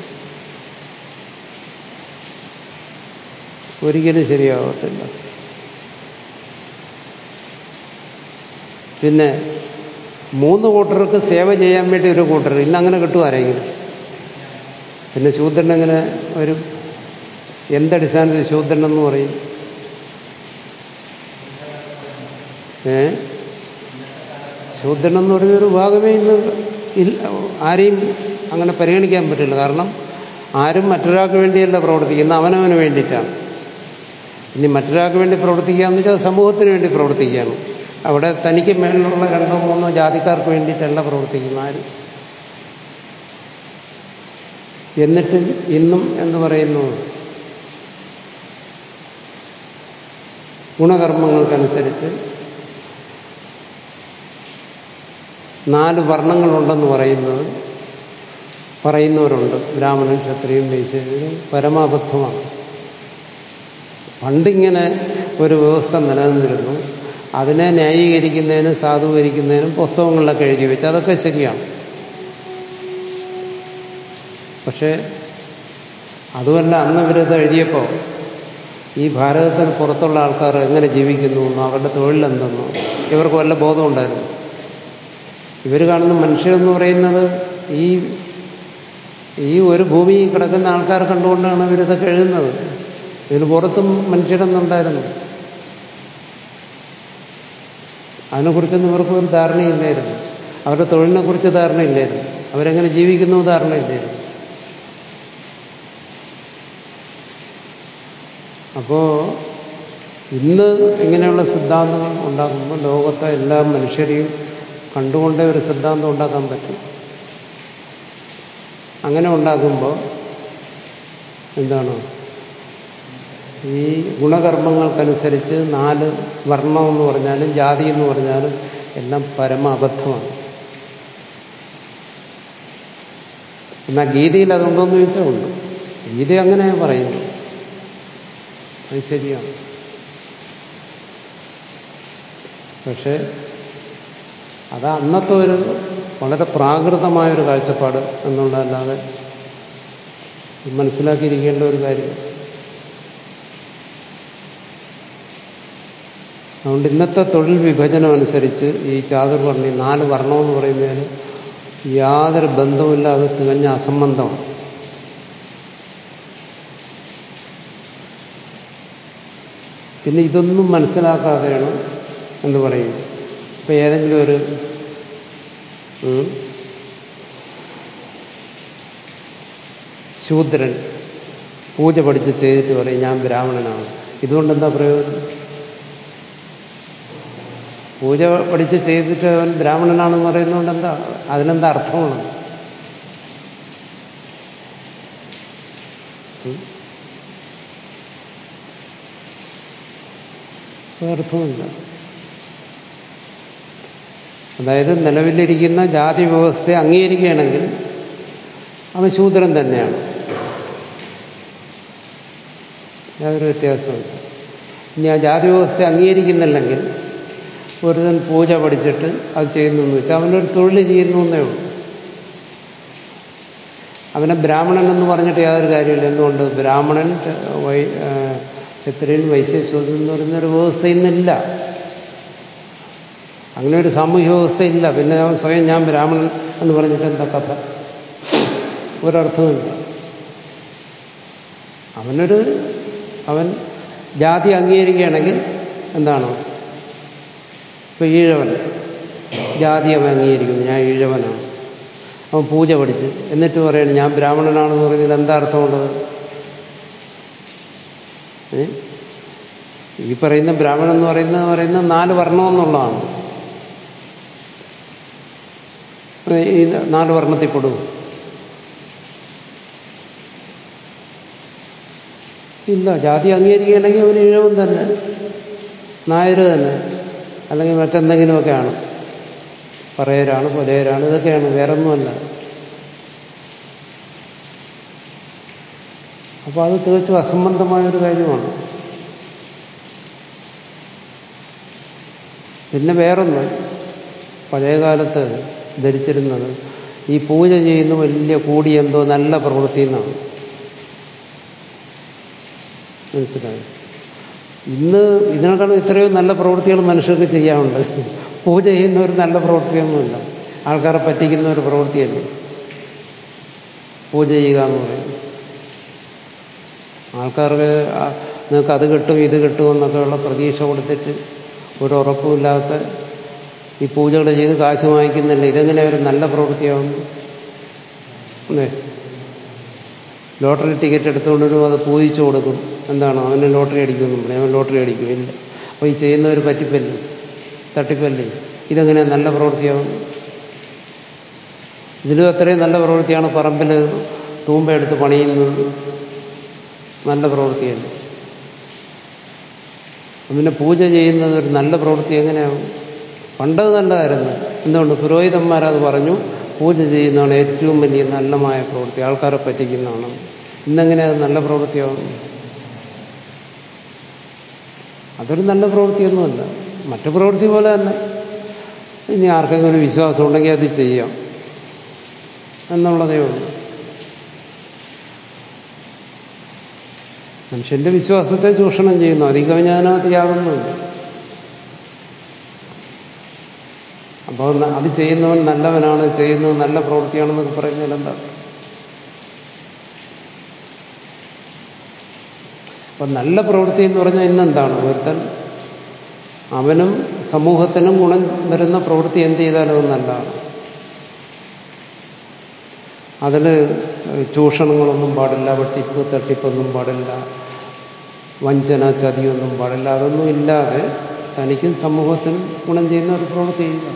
[SPEAKER 1] ഒരിക്കലും ശരിയാവത്തില്ല പിന്നെ മൂന്ന് കൂട്ടർക്ക് സേവ ചെയ്യാൻ വേണ്ടി ഒരു കൂട്ടർ ഇന്ന് അങ്ങനെ കിട്ടും ആരെങ്കിലും പിന്നെ ശൂദ്രൻ എങ്ങനെ വരും എന്തടിസ്ഥാനത്തിൽ ശൂദ്രൻ എന്ന് പറയും ഏ ശൂദ്രൻ എന്ന് പറയുന്നൊരു ഭാഗമേ ഇന്ന് ആരെയും അങ്ങനെ പരിഗണിക്കാൻ പറ്റില്ല കാരണം ആരും മറ്റൊരാൾക്ക് വേണ്ടിയല്ല പ്രവർത്തിക്കുന്നത് അവനവന് വേണ്ടിയിട്ടാണ് ഇനി മറ്റൊരാൾക്ക് വേണ്ടി പ്രവർത്തിക്കുക എന്ന് വെച്ചാൽ സമൂഹത്തിന് വേണ്ടി പ്രവർത്തിക്കുകയാണ് അവിടെ തനിക്ക് മേളിലുള്ള രണ്ടോ മൂന്നോ ജാതിക്കാർക്ക് വേണ്ടിയിട്ടല്ല പ്രവർത്തിക്കുന്ന ആരും എന്നിട്ട് ഇന്നും എന്ന് പറയുന്നു ഗുണകർമ്മങ്ങൾക്കനുസരിച്ച് നാല് വർണ്ണങ്ങളുണ്ടെന്ന് പറയുന്നത് പറയുന്നവരുണ്ട് ബ്രാഹ്മണൻ ക്ഷത്രിയും വൈശ്യനും പരമാബദ്ധമാണ് പണ്ടിങ്ങനെ ഒരു വ്യവസ്ഥ നിലനിന്നിരുന്നു അതിനെ ന്യായീകരിക്കുന്നതിനും സാധൂകരിക്കുന്നതിനും പുസ്തകങ്ങളിലൊക്കെ എഴുതി വെച്ച് അതൊക്കെ ശരിയാണ് പക്ഷേ അതുമല്ല അന്ന് ഇവരത് എഴുതിയപ്പോൾ ഈ ഭാരതത്തിന് പുറത്തുള്ള ആൾക്കാർ എങ്ങനെ ജീവിക്കുന്നു എന്നോ അവരുടെ തൊഴിലെന്തെന്നോ ഇവർക്ക് വല്ല ബോധമുണ്ടായിരുന്നു ഇവർ കാണുന്ന മനുഷ്യരെന്ന് പറയുന്നത് ഈ ഈ ഒരു ഭൂമി കിടക്കുന്ന ആൾക്കാർ കണ്ടുകൊണ്ടാണ് ഇവരിതൊക്കെ എഴുതുന്നത് ഇതിന് പുറത്തും മനുഷ്യരെന്നുണ്ടായിരുന്നു അതിനെക്കുറിച്ചൊന്നും ഇവർക്ക് ഒരു ധാരണയില്ലായിരുന്നു അവരുടെ തൊഴിലിനെക്കുറിച്ച് ധാരണയില്ലായിരുന്നു അവരെങ്ങനെ ജീവിക്കുന്നു ധാരണയില്ലായിരുന്നു അപ്പോ ഇന്ന് ഇങ്ങനെയുള്ള സിദ്ധാന്തങ്ങൾ ഉണ്ടാക്കുമ്പോൾ ലോകത്തെ എല്ലാ മനുഷ്യരെയും കണ്ടുകൊണ്ടേ ഒരു സിദ്ധാന്തം ഉണ്ടാക്കാൻ പറ്റും അങ്ങനെ ഉണ്ടാക്കുമ്പോൾ എന്താണ് ഈ ഗുണകർമ്മങ്ങൾക്കനുസരിച്ച് നാല് വർണ്ണം എന്ന് പറഞ്ഞാലും ജാതി എന്ന് പറഞ്ഞാലും എല്ലാം പരമ അബദ്ധമാണ് എന്നാൽ ഗീതയിൽ അതുണ്ടോയെന്ന് ചോദിച്ചാൽ ഉണ്ട് ഗീത അങ്ങനെ പറയുന്നു അത് ശരിയാണ് പക്ഷേ അത് അന്നത്തെ ഒരു വളരെ പ്രാകൃതമായൊരു കാഴ്ചപ്പാട് എന്നുള്ളതല്ലാതെ മനസ്സിലാക്കിയിരിക്കേണ്ട ഒരു കാര്യം അതുകൊണ്ട് ഇന്നത്തെ തൊഴിൽ വിഭജനം അനുസരിച്ച് ഈ ചാതുർവർണ്ണി നാല് വർണ്ണമെന്ന് പറയുന്നതിന് യാതൊരു ബന്ധവുമില്ലാതെ തികഞ്ഞ അസംബന്ധമാണ് പിന്നെ ഇതൊന്നും മനസ്സിലാക്കാതെയാണ് എന്ന് പറയും ഇപ്പൊ ഏതെങ്കിലും ഒരു ശൂദ്രൻ പൂജ പഠിച്ച് ചെയ്തിട്ട് പറയും ഞാൻ ബ്രാഹ്മണനാണ് ഇതുകൊണ്ട് എന്താ പ്രയോജനം പൂജ പഠിച്ച് ചെയ്തിട്ട് അവൻ ബ്രാഹ്മണനാണെന്ന് പറയുന്നതുകൊണ്ട് എന്താ അതിനെന്താ അർത്ഥമാണ് അർത്ഥമില്ല അതായത് നിലവിലിരിക്കുന്ന ജാതി വ്യവസ്ഥയെ അംഗീകരിക്കുകയാണെങ്കിൽ അവൻ ശൂദ്രൻ തന്നെയാണ് യാതൊരു വ്യത്യാസമില്ല ഇനി ആ ജാതി വ്യവസ്ഥ അംഗീകരിക്കുന്നില്ലെങ്കിൽ ഒരുതൻ പൂജ പഠിച്ചിട്ട് അത് ചെയ്യുന്നു എന്ന് വെച്ചാൽ അവനൊരു തൊഴിൽ ചെയ്യുന്നു എന്നേ ഉള്ളൂ അവനെ ബ്രാഹ്മണൻ എന്ന് പറഞ്ഞിട്ട് യാതൊരു കാര്യമില്ല എന്തുകൊണ്ട് ബ്രാഹ്മണൻ വൈ ക്ഷത്രിയൻ വൈശ്യശൂദ്രൻ എന്ന് പറയുന്നൊരു വ്യവസ്ഥ ഇന്നില്ല അങ്ങനെ ഒരു സാമൂഹ്യ വ്യവസ്ഥ ഇല്ല പിന്നെ സ്വയം ഞാൻ ബ്രാഹ്മണൻ എന്ന് പറഞ്ഞിട്ട് എന്താ കഥ ഒരർത്ഥമില്ല അവനൊരു അവൻ ജാതി അംഗീകരിക്കുകയാണെങ്കിൽ എന്താണ് ഇപ്പൊ ഈഴവൻ ജാതി അവൻ അംഗീകരിക്കുന്നു ഞാൻ ഈഴവനാണ് അവൻ പൂജ പഠിച്ച് എന്നിട്ട് പറയണം ഞാൻ ബ്രാഹ്മണനാണെന്ന് പറയുന്നതിൽ എന്താ അർത്ഥമുള്ളത് ഏ? ഈ പറയുന്ന ബ്രാഹ്മണൻ എന്ന് പറയുന്നത് പറയുന്നത് നാല് വർണ്ണമെന്നുള്ളതാണ് ഈ നാല് വർണ്ണത്തിൽപ്പെടും ഇല്ല ജാതി അംഗീകരിക്കുകയാണെങ്കിൽ അവന് ഇഴവൻ തന്നെ നായർ തന്നെ അല്ലെങ്കിൽ മറ്റെന്തെങ്കിലുമൊക്കെയാണ് പറയരാണ് പുലയരാണ് ഇതൊക്കെയാണ് വേറൊന്നുമല്ല അപ്പോൾ അത് തികച്ചും അസംബന്ധമായൊരു കാര്യമാണ് പിന്നെ വേറൊന്ന് പഴയകാലത്ത് ധരിച്ചിരുന്നത് ഈ പൂജ ചെയ്യുന്ന വലിയ കൂടി എന്തോ നല്ല പ്രവൃത്തി എന്നാണ് മനസ്സിലായി ഇന്ന് ഇതിനേക്കാളും എത്രയോ നല്ല പ്രവൃത്തികൾ മനുഷ്യർക്ക് ചെയ്യാറുണ്ട് പൂജ ചെയ്യുന്ന ഒരു നല്ല പ്രവൃത്തിയൊന്നുമില്ല ആൾക്കാരെ പറ്റിക്കുന്ന ഒരു പ്രവൃത്തിയല്ലേ പൂജ ചെയ്യുക എന്ന് പറയുന്നത് ആൾക്കാർക്ക് ആ, നിങ്ങൾക്ക് അത് കിട്ടും ഇത് കിട്ടും എന്നൊക്കെയുള്ള പ്രതീക്ഷ കൊടുത്തിട്ട് ഒരു ഉറപ്പുമില്ലാത്ത ഈ പൂജകൾ ചെയ്ത് കാശ് വാങ്ങിക്കുന്നില്ല ഇതെങ്ങനെ ഒരു നല്ല പ്രവൃത്തിയാവുന്നു അല്ലേ ലോട്ടറി ടിക്കറ്റ് എടുത്തുകൊണ്ട് വരും അത് പൂജിച്ചു കൊടുക്കും എന്താണ് അവന് ലോട്ടറി അടിക്കുമെന്നും പറയും അവൻ ലോട്ടറി അടിക്കുമില്ല അപ്പോൾ ഈ ചെയ്യുന്നവർ പറ്റിപ്പല്ലേ തട്ടിപ്പല്ലേ ഇതെങ്ങനെ നല്ല പ്രവൃത്തിയാവും ഇതിലും അത്രയും നല്ല പ്രവൃത്തിയാണ് പറമ്പിൽ തൂമ്പ എടുത്ത് പണിയുന്നത് നല്ല പ്രവൃത്തിയല്ല പിന്നെ പൂജ ചെയ്യുന്നത് ഒരു നല്ല പ്രവൃത്തി എങ്ങനെയാവും പണ്ടത് നല്ലതായിരുന്നു എന്തുകൊണ്ട് പുരോഹിതന്മാരത് പറഞ്ഞു പൂജ ചെയ്യുന്നതാണ് ഏറ്റവും വലിയ നല്ലമായ പ്രവൃത്തി ആൾക്കാരെ പറ്റിക്കുന്നതാണ് ഇന്നെങ്ങനെ അത് നല്ല പ്രവൃത്തിയാവും അതൊരു നല്ല പ്രവൃത്തിയൊന്നുമല്ല മറ്റു പ്രവൃത്തി പോലെ തന്നെ ഇനി ആർക്കെങ്കിലും വിശ്വാസം ഉണ്ടെങ്കിൽ അത് ചെയ്യാം എന്നുള്ളതേ ഉള്ളൂ മനുഷ്യന്റെ വിശ്വാസത്തെ ചൂഷണം ചെയ്യുന്നു അധികം ഞാനകത്ത് യാതൊന്നുമില്ല അപ്പോൾ അത് ചെയ്യുന്നവൻ നല്ലവനാണ് ചെയ്യുന്നത് നല്ല പ്രവൃത്തിയാണെന്നൊക്കെ പറയുന്നതിൽ എന്താ അപ്പൊ നല്ല പ്രവൃത്തി എന്ന് പറഞ്ഞാൽ ഇന്നെന്താണ് ഒരുത്തൻ അവനും സമൂഹത്തിനും ഗുണം വരുന്ന പ്രവൃത്തി എന്ത് ചെയ്താലും അത് നല്ലതാണ് അതിൽ ചൂഷണങ്ങളൊന്നും പാടില്ല വെട്ടിപ്പ് തട്ടിപ്പൊന്നും പാടില്ല വഞ്ചന ചതിയൊന്നും പാടില്ല അതൊന്നും ഇല്ലാതെ തനിക്കും സമൂഹത്തിനും ഗുണം ചെയ്യുന്ന ഒരു പ്രവൃത്തി ചെയ്യുക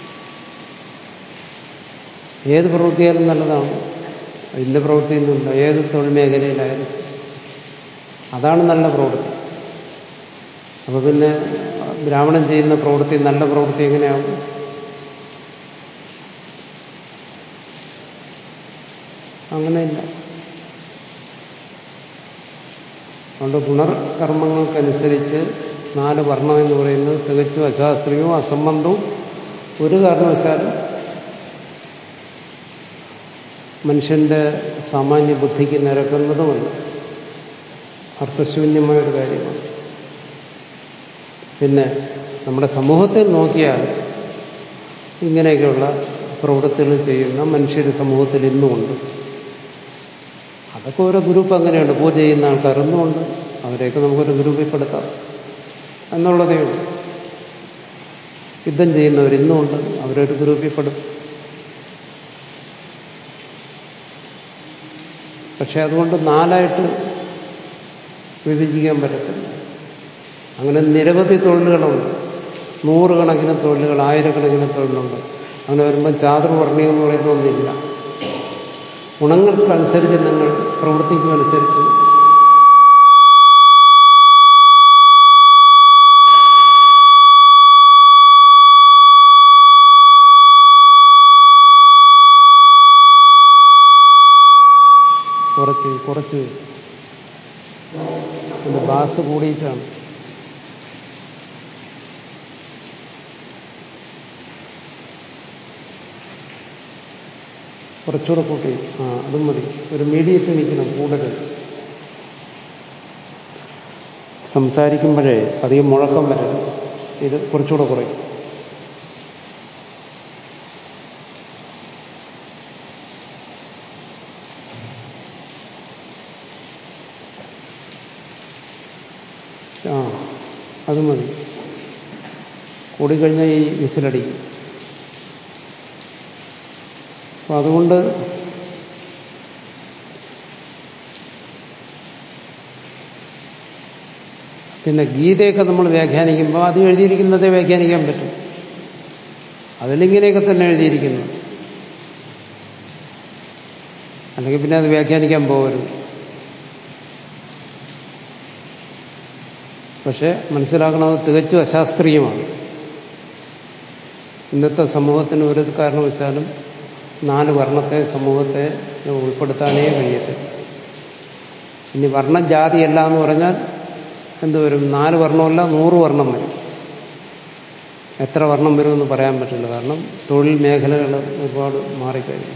[SPEAKER 1] ഏത് പ്രവൃത്തിയാലും നല്ലതാണ് ഇന്ന പ്രവൃത്തിയൊന്നുമില്ല ഏത് തൊഴിൽ മേഖലയിലായാലും ശരി. അതാണ് നല്ല പ്രവൃത്തി അപ്പൊ പിന്നെ ബ്രാഹ്മണൻ ചെയ്യുന്ന പ്രവൃത്തി നല്ല പ്രവൃത്തി എങ്ങനെയാവും അങ്ങനെയില്ല അതുകൊണ്ട് പുനർകർമ്മങ്ങൾക്കനുസരിച്ച് നാല് വർണ്ണം എന്ന് പറയുന്നത് തികച്ചും അശാസ്ത്രീയവും അസംബന്ധവും ഒരു കാരണവശാലും മനുഷ്യന്റെ സാമാന്യ ബുദ്ധിക്ക് നിരക്കുന്നതുമല്ല അർത്ഥശൂന്യമായൊരു കാര്യമാണ് പിന്നെ നമ്മുടെ സമൂഹത്തിൽ നോക്കിയാൽ ഇങ്ങനെയൊക്കെയുള്ള പ്രവൃത്തികൾ ചെയ്യുന്ന മനുഷ്യർ സമൂഹത്തിൽ ഇന്നുമുണ്ട് അതൊക്കെ ഓരോ ഗ്രൂപ്പ് അങ്ങനെയുണ്ട് പൂജ ചെയ്യുന്ന ആൾക്കാർ ഇന്നുമുണ്ട് അവരെയൊക്കെ നമുക്കൊരു ഗ്രൂപ്പിൽപ്പെടുത്താം എന്നുള്ളതേ ഉള്ളൂ യുദ്ധം ചെയ്യുന്നവർ ഇന്നുമുണ്ട് അവരൊരു ഗ്രൂപ്പിൽപ്പെടും പക്ഷെ അതുകൊണ്ട് നാലായിട്ട് വിഭജിക്കാൻ പറ്റത്തില്ല അങ്ങനെ നിരവധി തൊഴിലുകളുണ്ട് നൂറുകണക്കിന് തൊഴിലുകൾ ആയിരക്കണക്കിന് തൊഴിലുണ്ട് അങ്ങനെ വരുമ്പം ചാതുർവർണ്ണയം എന്ന് പറയുന്ന ഒന്നില്ല ഗുണങ്ങൾക്കനുസരിച്ച് നിങ്ങൾ പ്രവർത്തിക്കുമനുസരിച്ച് കുറച്ച് കുറച്ച് അതിന്റെ ബാസ് കൂടിയിട്ടാണ് കുറച്ചുകൂടെ കൂട്ടി ആ അതും മതി ഒരു മീഡിയത്തിൽ നിൽക്കണം കൂടുതൽ സംസാരിക്കുമ്പോഴേ അധികം മുഴക്കം വരരുത് ഇത് കുറച്ചുകൂടെ കുറയും ആ അത് മതി ഓടിക്കഴിഞ്ഞാൽ ഈ വിസിലടിക്കും അപ്പം അതുകൊണ്ട് പിന്നെ ഗീതയൊക്കെ നമ്മൾ വ്യാഖ്യാനിക്കുമ്പോൾ അത് എഴുതിയിരിക്കുന്നതേ വ്യാഖ്യാനിക്കാൻ പറ്റും അതിലിങ്ങനെയൊക്കെ തന്നെ എഴുതിയിരിക്കുന്നു അല്ലെങ്കിൽ പിന്നെ അത് വ്യാഖ്യാനിക്കാൻ പോകരുത് പക്ഷെ മനസ്സിലാക്കണത് തികച്ചും അശാസ്ത്രീയമാണ് ഇന്നത്തെ സമൂഹത്തിന് ഒരു കാരണവശാലും നാല് വർണ്ണത്തെ സമൂഹത്തെ ഉൾപ്പെടുത്താനേ കഴിയത്തില്ല ഇനി വർണ്ണജാതിയല്ല എന്ന് പറഞ്ഞാൽ എന്തുവരും നാല് വർണ്ണമല്ല നൂറ് വർണ്ണം വരും എത്ര വർണ്ണം വരുമെന്ന് പറയാൻ പറ്റില്ല കാരണം തൊഴിൽ മേഖലകൾ ഒരുപാട് മാറിക്കഴിഞ്ഞു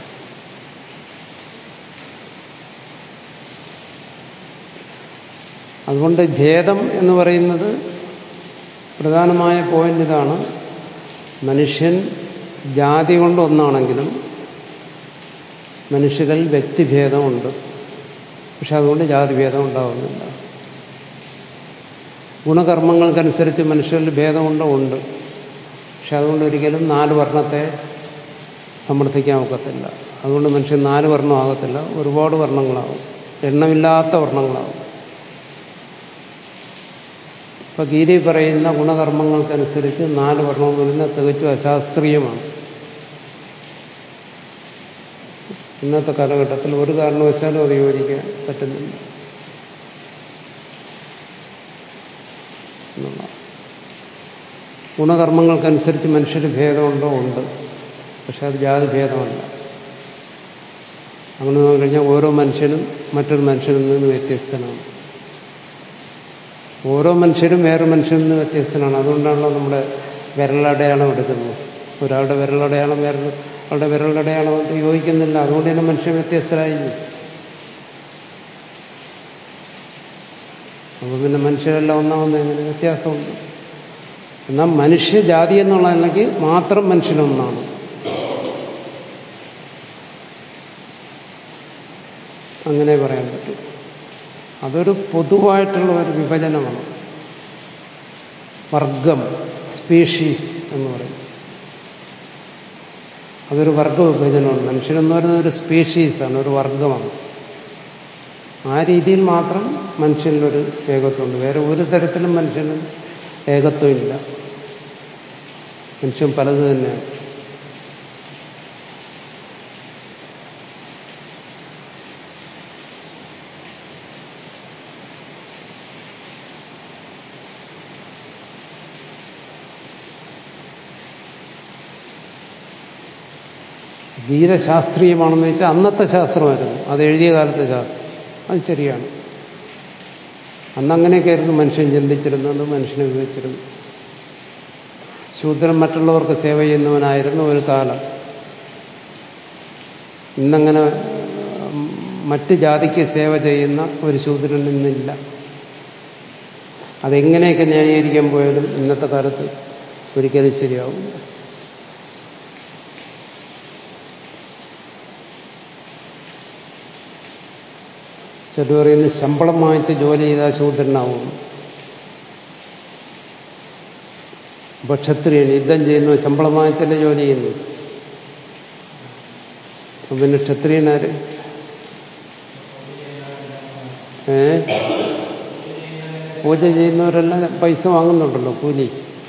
[SPEAKER 1] അതുകൊണ്ട് ഭേദം എന്ന് പറയുന്നത് പ്രധാനമായ പോയിന്റ് ഇതാണ് മനുഷ്യൻ ജാതി കൊണ്ട് ഒന്നാണെങ്കിലും മനുഷ്യരിൽ വ്യക്തിഭേദമുണ്ട് പക്ഷെ അതുകൊണ്ട് ജാതിഭേദം ഉണ്ടാവുന്നില്ല ഗുണകർമ്മങ്ങൾക്കനുസരിച്ച് മനുഷ്യരിൽ ഭേദമുണ്ടോ ഉണ്ട് പക്ഷെ അതുകൊണ്ട് ഒരിക്കലും നാല് വർണ്ണത്തെ സമർത്ഥിക്കാൻ ഒക്കത്തില്ല അതുകൊണ്ട് മനുഷ്യൻ നാല് വർണ്ണമാകത്തില്ല ഒരുപാട് വർണ്ണങ്ങളാവും എണ്ണമില്ലാത്ത വർണ്ണങ്ങളാവും ഇപ്പൊ ഗീതയിൽ പറയുന്ന ഗുണകർമ്മങ്ങൾക്കനുസരിച്ച് നാല് വർണ്ണം വരുന്ന തികച്ചും അശാസ്ത്രീയമാണ് ഇന്നത്തെ കാലഘട്ടത്തിൽ ഒരു കാരണവശാലും അത് യോജിക്കാൻ പറ്റുന്നില്ല ഗുണകർമ്മങ്ങൾക്കനുസരിച്ച് മനുഷ്യർ ഭേദമുണ്ടോ ഉണ്ട് പക്ഷെ അത് ജാതി ഭേദമല്ല അങ്ങനെ നോക്കിക്കഴിഞ്ഞാൽ ഓരോ മനുഷ്യനും മറ്റൊരു മനുഷ്യനിൽ നിന്ന് വ്യത്യസ്തനാണ് ഓരോ മനുഷ്യരും വേറെ മനുഷ്യനിൽ നിന്ന് വ്യത്യസ്തനാണ് അതുകൊണ്ടാണല്ലോ നമ്മുടെ വിരലടയാളം എടുക്കുന്നത് ഒരാളുടെ വിരലടയാളം വേറെ അവളുടെ വിരലടയാളം യോജിക്കുന്നില്ല അതുകൊണ്ട് തന്നെ മനുഷ്യൻ വ്യത്യസ്തരായി അപ്പോൾ പിന്നെ മനുഷ്യരെല്ലാം ഒന്നാവുന്ന എങ്ങനെ വ്യത്യാസമുണ്ട് എന്നാൽ മനുഷ്യജാതി എന്നുള്ള നിലയ്ക്ക് മാത്രം മനുഷ്യനൊന്നാണ് അങ്ങനെ പറയാൻ പറ്റും അതൊരു പൊതുവായിട്ടുള്ള ഒരു വിഭജനമാണ് വർഗം സ്പീഷീസ് എന്ന് പറയും അതൊരു വർഗ വിഭജനമാണ് മനുഷ്യനെന്ന് പറയുന്നത് ഒരു സ്പീഷീസാണ് ഒരു വർഗമാണ് ആ രീതിയിൽ മാത്രം മനുഷ്യനിലൊരു ഏകത്വമുണ്ട് വേറെ ഒരു തരത്തിലും മനുഷ്യന് ഏകത്വമില്ല മനുഷ്യൻ പലത് തന്നെയാണ് ഗീതശാസ്ത്രീയമാണെന്ന് വെച്ചാൽ അന്നത്തെ ശാസ്ത്രമായിരുന്നു അത് എഴുതിയ കാലത്തെ ശാസ്ത്രം അത് ശരിയാണ് അന്നങ്ങനെയൊക്കെയായിരുന്നു മനുഷ്യൻ ചിന്തിച്ചിരുന്നത് മനുഷ്യനെ വിവരിച്ചിരുന്നു ശൂദ്രൻ മറ്റുള്ളവർക്ക് സേവ ചെയ്യുന്നവനായിരുന്നു ഒരു കാലം ഇന്നങ്ങനെ മറ്റ് ജാതിക്ക് സേവ ചെയ്യുന്ന ഒരു ശൂദ്രൻ ഇന്നില്ല അതെങ്ങനെയൊക്കെ ന്യായീകരിക്കാൻ പോയാലും ഇന്നത്തെ കാലത്ത് ഒരിക്കലും ശരിയാവില്ല ചില പറയുന്നത് ശമ്പളം വാങ്ങിച്ച് ജോലി ചെയ്താൽ ശൂദ്രനാവും അപ്പൊ ക്ഷത്രിയൻ യുദ്ധം ചെയ്യുന്നു ശമ്പളം വാങ്ങിച്ചല്ലേ ജോലി ചെയ്യുന്നു അപ്പൊ പിന്നെ ക്ഷത്രിയനാര് ഏ പൂജ ചെയ്യുന്നവരെല്ലാം പൈസ വാങ്ങുന്നുണ്ടല്ലോ കൂലി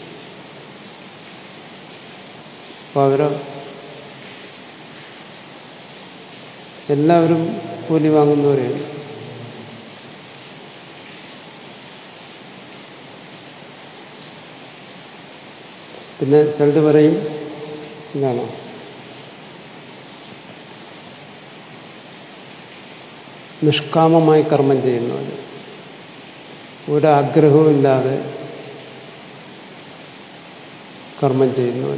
[SPEAKER 1] അപ്പൊ അവരോ എല്ലാവരും കൂലി വാങ്ങുന്നവരെയാണ് പിന്നെ ചിലത് പറയും എന്താണ് നിഷ്കാമമായി കർമ്മം ചെയ്യുന്നവർ ഒരാഗ്രഹവും ഇല്ലാതെ കർമ്മം ചെയ്യുന്നവർ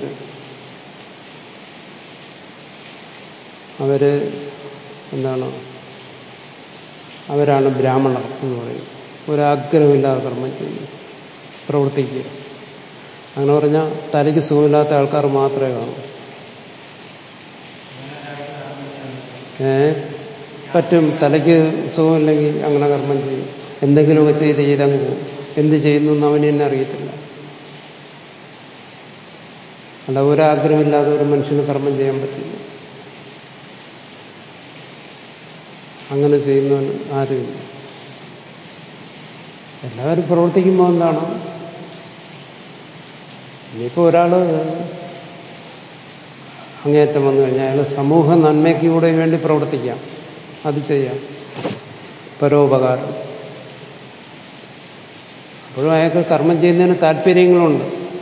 [SPEAKER 1] അവര് എന്താണ് അവരാണ് ബ്രാഹ്മണർ എന്ന് പറയും ഒരാഗ്രഹമില്ലാതെ കർമ്മം ചെയ്യുന്നു പ്രവർത്തിക്കുക അങ്ങനെ പറഞ്ഞാൽ തലയ്ക്ക് സുഖമില്ലാത്ത ആൾക്കാർ മാത്രമേ കാണൂ ഏ പറ്റും തലയ്ക്ക് സുഖമില്ലെങ്കിൽ അങ്ങനെ കർമ്മം ചെയ്യും എന്തെങ്കിലുമൊക്കെ ചെയ്ത് ചെയ്തങ്ങ് പോകും എന്ത് ചെയ്യുന്നു എന്ന് അവന് തന്നെ അറിയത്തില്ല അല്ല ഒരാഗ്രഹമില്ലാതെ ഒരു മനുഷ്യന് കർമ്മം ചെയ്യാൻ പറ്റില്ല അങ്ങനെ ചെയ്യുന്നവന് ആരുമില്ല എല്ലാവരും പ്രവർത്തിക്കുമ്പോൾ എന്താണ് ഇനിയിപ്പോൾ ഒരാൾ അങ്ങേയറ്റം വന്നു കഴിഞ്ഞാൽ അയാൾ സമൂഹ നന്മയ്ക്ക് കൂടെ വേണ്ടി പ്രവർത്തിക്കാം അത് ചെയ്യാം പരോപകാരം അപ്പോഴും അയാൾക്ക് കർമ്മം ചെയ്യുന്നതിന് താല്പര്യങ്ങളുണ്ട്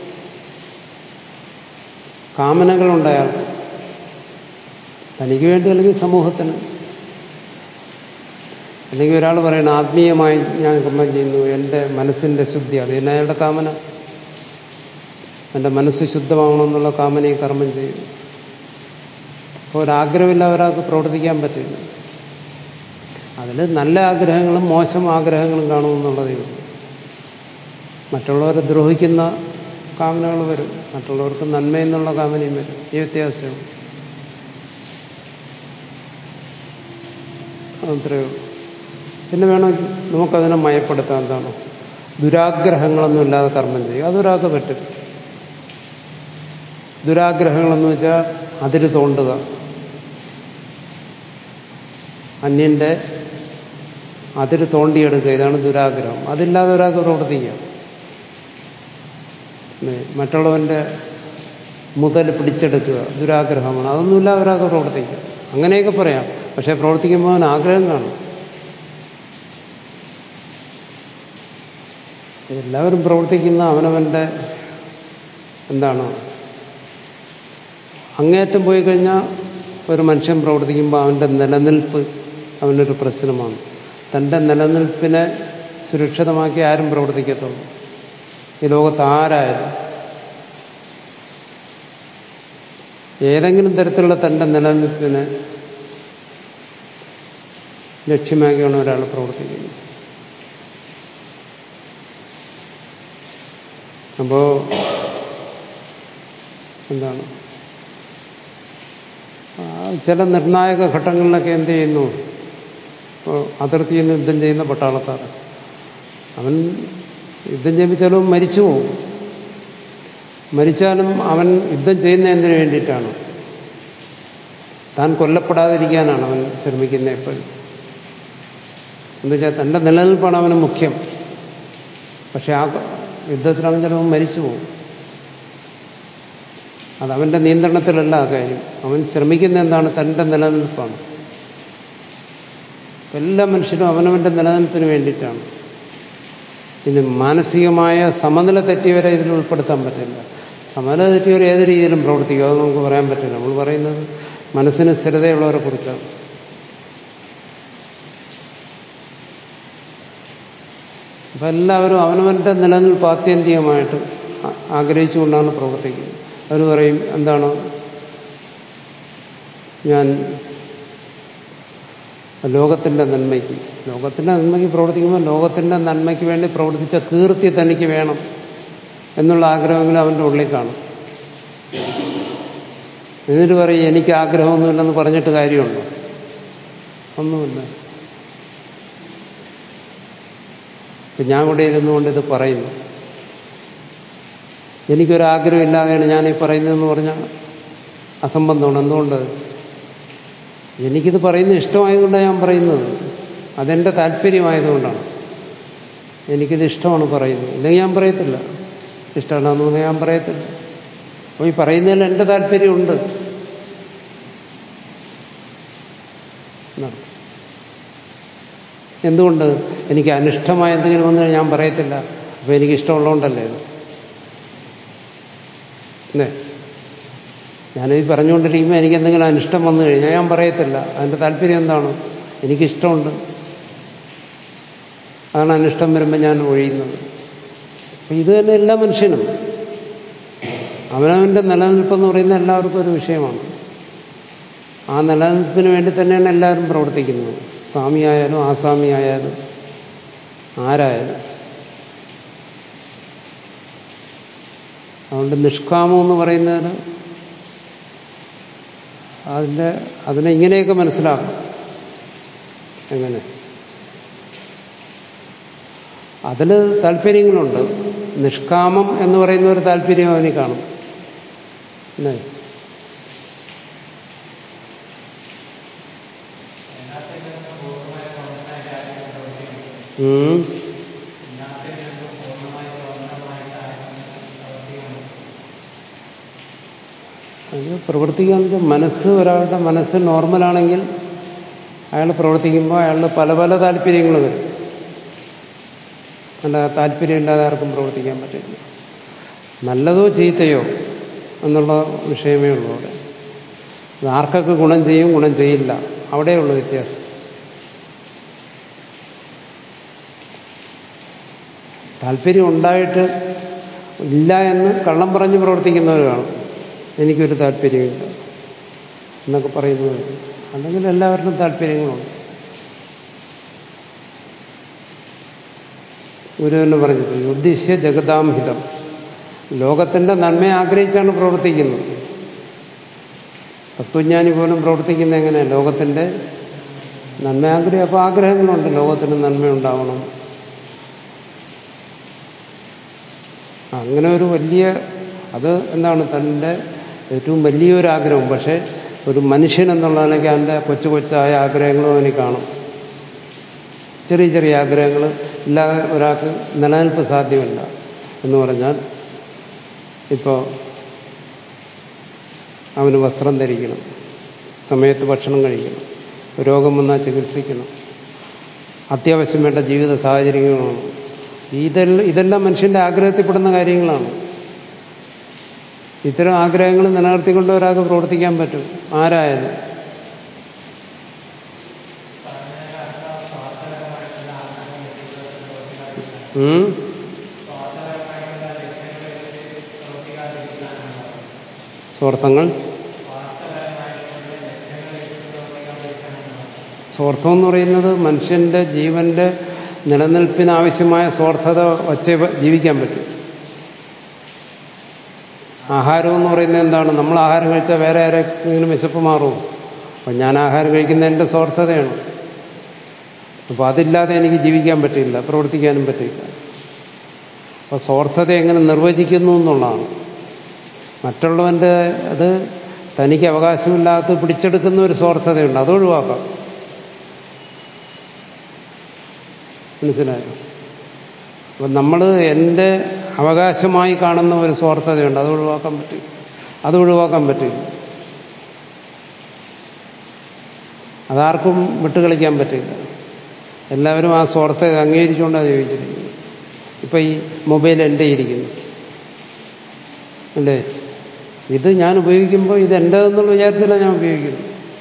[SPEAKER 1] കാമനകളുണ്ട് അയാൾക്ക് തനിക്ക് വേണ്ടി അല്ലെങ്കിൽ സമൂഹത്തിന് അല്ലെങ്കിൽ ഒരാൾ പറയണം ആത്മീയമായി ഞാൻ കർമ്മം ചെയ്യുന്നു എൻ്റെ മനസ്സിൻ്റെ ശുദ്ധി അത് തന്നെ അയാളുടെ കാമന എൻ്റെ മനസ്സ് ശുദ്ധമാകണമെന്നുള്ള കാമനയെ കർമ്മം ചെയ്യും അപ്പോൾ ഒരാഗ്രഹമില്ല ഒരാൾക്ക് പ്രവർത്തിക്കാൻ പറ്റില്ല അതിൽ നല്ല ആഗ്രഹങ്ങളും മോശം ആഗ്രഹങ്ങളും കാണുമെന്നുള്ളതേ ഉള്ളൂ മറ്റുള്ളവരെ ദ്രോഹിക്കുന്ന കാമനകൾ വരും മറ്റുള്ളവർക്ക് നന്മയെന്നുള്ള കാമനയും വരും ഈ വ്യത്യാസമാണ് അത്രയേ ഉള്ളൂ പിന്നെ വേണമെങ്കിൽ നമുക്കതിനെ മയപ്പെടുത്താൻ എന്താണ് ദുരാഗ്രഹങ്ങളൊന്നും ഇല്ലാതെ കർമ്മം ചെയ്യുക അതൊരാൾക്ക് പറ്റും ദുരാഗ്രഹങ്ങളെന്ന് വെച്ചാൽ അതിര് തോണ്ടുക അന്യന്റെ അതിര് തോണ്ടിയെടുക്കുക ഇതാണ് ദുരാഗ്രഹം അതില്ലാതെ ഒരാൾക്ക് പ്രവർത്തിക്കാം മറ്റുള്ളവന്റെ മുതൽ പിടിച്ചെടുക്കുക ദുരാഗ്രഹമാണ് അതൊന്നുമില്ലാതെ ഒരാൾക്ക് പ്രവർത്തിക്കാം അങ്ങനെയൊക്കെ പറയാം പക്ഷെ പ്രവർത്തിക്കുമ്പോൾ അവൻ ആഗ്രഹം കാണും എല്ലാവരും പ്രവർത്തിക്കുന്ന അവനവന്റെ എന്താണ് അങ്ങേറ്റം പോയി കഴിഞ്ഞാൽ ഒരു മനുഷ്യൻ പ്രവർത്തിക്കുമ്പോൾ അവൻ്റെ നിലനിൽപ്പ് അവനൊരു പ്രശ്നമാണ് തൻ്റെ നിലനിൽപ്പിനെ സുരക്ഷിതമാക്കി ആരും പ്രവർത്തിക്കത്തുള്ളൂ ഈ ലോകത്ത് ആരായാലും ഏതെങ്കിലും തരത്തിലുള്ള തൻ്റെ നിലനിൽപ്പിനെ ലക്ഷ്യമാക്കിയാണ് ഒരാൾ പ്രവർത്തിക്കുന്നത് അപ്പോ എന്താണ് ചില നിർണായക ഘട്ടങ്ങളിലൊക്കെ എന്ത് ചെയ്യുന്നു ഇപ്പോൾ അതിർത്തിയിൽ നിന്ന് യുദ്ധം ചെയ്യുന്ന പട്ടാളക്കാർ അവൻ യുദ്ധം ചെയ്യുമ്പോൾ ചിലവും മരിച്ചു പോകും മരിച്ചാലും അവൻ യുദ്ധം ചെയ്യുന്ന എന്തിനു വേണ്ടിയിട്ടാണ് താൻ കൊല്ലപ്പെടാതിരിക്കാനാണ് അവൻ ശ്രമിക്കുന്നത് എപ്പോഴും എന്നുവെച്ചാൽ തൻ്റെ നിലനിൽപ്പാണ് അവന് മുഖ്യം പക്ഷെ ആ യുദ്ധത്തിൽ അവൻ ചിലപ്പോൾ മരിച്ചു പോകും അത് അവന്റെ നിയന്ത്രണത്തിലല്ല ആ കാര്യം അവൻ ശ്രമിക്കുന്ന എന്താണ് തൻ്റെ നിലനിൽപ്പാണ് എല്ലാ മനുഷ്യരും അവനവന്റെ നിലനിൽപ്പിന് വേണ്ടിയിട്ടാണ് ഇനി മാനസികമായ സമനില തെറ്റിയവരെ ഇതിൽ ഉൾപ്പെടുത്താൻ പറ്റില്ല സമനില തെറ്റിയവർ ഏത് രീതിയിലും പ്രവർത്തിക്കും അത് നമുക്ക് പറയാൻ പറ്റില്ല നമ്മൾ പറയുന്നത് മനസ്സിന് സ്ഥിരതയുള്ളവരെ കുറിച്ചാണ് അപ്പം എല്ലാവരും അവനവന്റെ നിലനിൽപ്പ് ആത്യന്തികമായിട്ട് ആഗ്രഹിച്ചുകൊണ്ടാണ് പ്രവർത്തിക്കുന്നത് അവർ പറയും എന്താണ് ഞാൻ ലോകത്തിൻ്റെ നന്മയ്ക്ക് ലോകത്തിൻ്റെ നന്മയ്ക്ക് പ്രവർത്തിക്കുമ്പോൾ ലോകത്തിൻ്റെ നന്മയ്ക്ക് വേണ്ടി പ്രവർത്തിച്ച കീർത്തി തനിക്ക് വേണം എന്നുള്ള ആഗ്രഹമെങ്കിലും അവൻ്റെ ഉള്ളിൽ കാണും എന്നിട്ട് പറയും എനിക്ക് ആഗ്രഹമൊന്നുമില്ലെന്ന് പറഞ്ഞിട്ട് കാര്യമുണ്ടോ ഒന്നുമില്ല ഇപ്പം ഞാൻ ഇവിടെ ഇരുന്നുകൊണ്ട് ഇത് പറയുന്നു എനിക്കൊരാഗ്രഹമില്ലാതെയാണ് ഞാൻ ഈ പറയുന്നതെന്ന് പറഞ്ഞാൽ അസംബന്ധമാണ് എന്തുകൊണ്ട് എനിക്കിത് പറയുന്നത് ഇഷ്ടമായതുകൊണ്ടാണ് ഞാൻ പറയുന്നത് അതെൻ്റെ താല്പര്യമായതുകൊണ്ടാണ് എനിക്കിത് ഇഷ്ടമാണ് പറയുന്നത് ഇല്ലെങ്കിൽ ഞാൻ പറയത്തില്ല ഇഷ്ടമല്ലാന്ന് പറഞ്ഞാൽ ഞാൻ പറയത്തില്ല അപ്പോൾ ഈ പറയുന്നതിൽ എൻ്റെ താല്പര്യമുണ്ട് എന്തുകൊണ്ട് എനിക്ക് അനിഷ്ടമായ എന്തെങ്കിലും വന്നു ഞാൻ പറയത്തില്ല അപ്പോൾ എനിക്ക് ഇഷ്ടമുള്ളതുകൊണ്ടല്ലേ അല്ലേ ഞാനിത് പറഞ്ഞുകൊണ്ടിരിക്കുമ്പോൾ എനിക്ക് എന്തെങ്കിലും അനിഷ്ടം വന്നു കഴിഞ്ഞാൽ ഞാൻ പറയത്തില്ല അതിൻ്റെ താല്പര്യം എന്താണ് എനിക്കിഷ്ടമുണ്ട് അതാണ് അനിഷ്ടം വരുമ്പോൾ ഞാൻ ഒഴിയുന്നത് അപ്പം ഇത് തന്നെ എല്ലാ മനുഷ്യനും അവനവൻ്റെ നിലനിൽപ്പെന്ന് പറയുന്ന എല്ലാവർക്കും ഒരു വിഷയമാണ് ആ നിലനിൽപ്പിന് വേണ്ടി തന്നെയാണ് എല്ലാവരും പ്രവർത്തിക്കുന്നത് സ്വാമിയായാലും ആസാമിയായാലും ആരായാലും അതുകൊണ്ട് നിഷ്കാമം എന്ന് പറയുന്നതിന് അതിൻ്റെ അതിനെ ഇങ്ങനെയൊക്കെ മനസ്സിലാക്കും എങ്ങനെ അതിന് താല്പര്യങ്ങളുണ്ട് നിഷ്കാമം എന്ന് പറയുന്ന ഒരു താല്പര്യം അവന് കാണും അല്ലേ ഉം. അത് പ്രവർത്തിക്കുക എന്ന് വെച്ചാൽ മനസ്സ് ഒരാളുടെ മനസ്സ് നോർമലാണെങ്കിൽ അയാൾ പ്രവർത്തിക്കുമ്പോൾ അയാളിന് പല പല താല്പര്യങ്ങൾ വരും അല്ല താല്പര്യമില്ലാതെ ആർക്കും പ്രവർത്തിക്കാൻ പറ്റില്ല നല്ലതോ ചീത്തയോ എന്നുള്ള വിഷയമേ ഉള്ളൂ അവിടെ അത് ആർക്കൊക്കെ ഗുണം ചെയ്യും ഗുണം ചെയ്യില്ല അവിടെയുള്ള വ്യത്യാസം താല്പര്യം ഉണ്ടായിട്ട് ഇല്ല എന്ന് കള്ളം പറഞ്ഞ് പ്രവർത്തിക്കുന്നവർ കാണും എനിക്കൊരു താല്പര്യമില്ല എന്നൊക്കെ പറയുന്നത് അല്ലെങ്കിൽ എല്ലാവരുടെയും താല്പര്യങ്ങളുണ്ട് ഗുരു തന്നെ പറഞ്ഞിട്ടുണ്ട് ഉദ്ദേശ്യ ജഗതാംഹിതം ലോകത്തിന്റെ നന്മയെ ആഗ്രഹിച്ചാണ് പ്രവർത്തിക്കുന്നത് തത്വജ്ഞാനി പോലും പ്രവർത്തിക്കുന്ന എങ്ങനെയാണ് ലോകത്തിന്റെ നന്മ ആഗ്രഹം അപ്പോൾ ആഗ്രഹങ്ങളുണ്ട് ലോകത്തിന് നന്മയുണ്ടാവണം അങ്ങനെ ഒരു വലിയ അത് എന്താണ് തൻ്റെ ഏറ്റവും വലിയൊരു ആഗ്രഹം പക്ഷേ ഒരു മനുഷ്യൻ എന്നുള്ളതാണെങ്കിൽ അവൻ്റെ കൊച്ചു കൊച്ചായ ആഗ്രഹങ്ങളും അവന് കാണും ചെറിയ ചെറിയ ആഗ്രഹങ്ങൾ ഇല്ലാതെ ഒരാൾക്ക് നിലനിൽപ്പ് സാധ്യമല്ല എന്ന് പറഞ്ഞാൽ ഇപ്പോൾ അവന് വസ്ത്രം ധരിക്കണം സമയത്ത് ഭക്ഷണം കഴിക്കണം രോഗം വന്നാൽ ചികിത്സിക്കണം അത്യാവശ്യം വേണ്ട ജീവിത സാഹചര്യങ്ങളാണ് ഇതെല്ലാം ഇതെല്ലാം മനുഷ്യന്റെ ആഗ്രഹത്തിൽപ്പെടുന്ന കാര്യങ്ങളാണ് ഇത്തരം ആഗ്രഹങ്ങൾ നിലനിർത്തിക്കൊണ്ട് ഒരാൾക്ക് പ്രവർത്തിക്കാൻ പറ്റും ആരായാലും ഉം സ്വാർത്ഥങ്ങൾ സ്വാർത്ഥം എന്ന് പറയുന്നത് മനുഷ്യന്റെ ജീവന്റെ നിലനിൽപ്പിനാവശ്യമായ സ്വാർത്ഥത വച്ചേ ജീവിക്കാൻ പറ്റും ആഹാരം എന്ന് പറയുന്നത് എന്താണ് നമ്മൾ ആഹാരം കഴിച്ചാൽ വേറെ ആരെങ്കിലും വിശപ്പ് മാറുമോ അപ്പം ഞാൻ ആഹാരം കഴിക്കുന്ന എൻ്റെ സ്വാർത്ഥതയാണ് അപ്പോൾ അതില്ലാതെ എനിക്ക് ജീവിക്കാൻ പറ്റില്ല പ്രവർത്തിക്കാനും പറ്റില്ല അപ്പോൾ സ്വാർത്ഥത എങ്ങനെ നിർവചിക്കുന്നു എന്നുള്ളതാണ് മറ്റുള്ളവൻ്റെ അത് തനിക്ക് അവകാശമില്ലാത്ത പിടിച്ചെടുക്കുന്ന ഒരു സ്വാർത്ഥതയുണ്ട് അത് ഒഴിവാക്കാം മനസ്സിലായോ അപ്പം നമ്മൾ എൻ്റെ അവകാശമായി കാണുന്ന ഒരു സ്വാർത്ഥതയുണ്ട് അത് ഒഴിവാക്കാൻ പറ്റും അത് ഒഴിവാക്കാൻ പറ്റില്ല അതാർക്കും വിട്ടുകളിക്കാൻ പറ്റില്ല എല്ലാവരും ആ സ്വാർത്ഥത അംഗീകരിച്ചുകൊണ്ടാണ് ജീവിച്ചിരിക്കുന്നത് ഇപ്പം ഈ മൊബൈൽ എൻ്റെ ഇരിക്കുന്നു അല്ലേ ഇത് ഞാൻ ഉപയോഗിക്കുമ്പോൾ ഇത് എൻ്റെതെന്നുള്ള വിചാരത്തിലാണ് ഞാൻ ഉപയോഗിക്കുന്നത്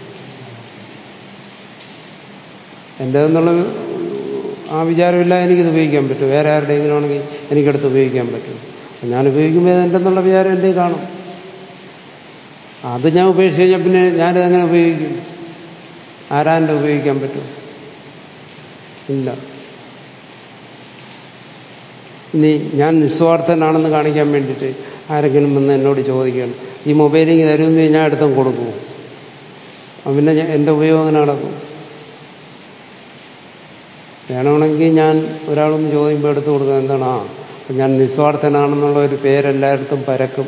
[SPEAKER 1] എൻ്റെതെന്നുള്ള ആ വിചാരമില്ല എനിക്കിത് ഉപയോഗിക്കാൻ പറ്റും വേറെ ആരുടെയെങ്കിലും ആണെങ്കിൽ എനിക്കെടുത്ത് ഉപയോഗിക്കാൻ പറ്റും ഞാൻ ഉപയോഗിക്കുമ്പോൾ ഇത് എന്തെന്നുള്ള വിചാരം എൻ്റെ കാണും അത് ഞാൻ ഉപേക്ഷിച്ച് കഴിഞ്ഞാൽ പിന്നെ ഞാനിതെങ്ങനെ ഉപയോഗിക്കും ആരാൻ്റെ ഉപയോഗിക്കാൻ പറ്റും ഇല്ല ഇനി ഞാൻ നിസ്വാർത്ഥനാണെന്ന് കാണിക്കാൻ വേണ്ടിയിട്ട് ആരെങ്കിലും വന്ന് എന്നോട് ചോദിക്കണം ഈ മൊബൈലിങ് തരുമെന്ന് ഞാൻ എടുത്തും കൊടുക്കും പിന്നെ എൻ്റെ ഉപയോഗം അങ്ങനെ നടക്കും വേണമെങ്കിൽ ഞാൻ ഒരാളൊന്ന് ചോദിക്കുമ്പോൾ എടുത്തു കൊടുക്കുക എന്താണ് ആ ഞാൻ നിസ്വാർത്ഥനാണെന്നുള്ള ഒരു പേരെല്ലായിടത്തും പരക്കും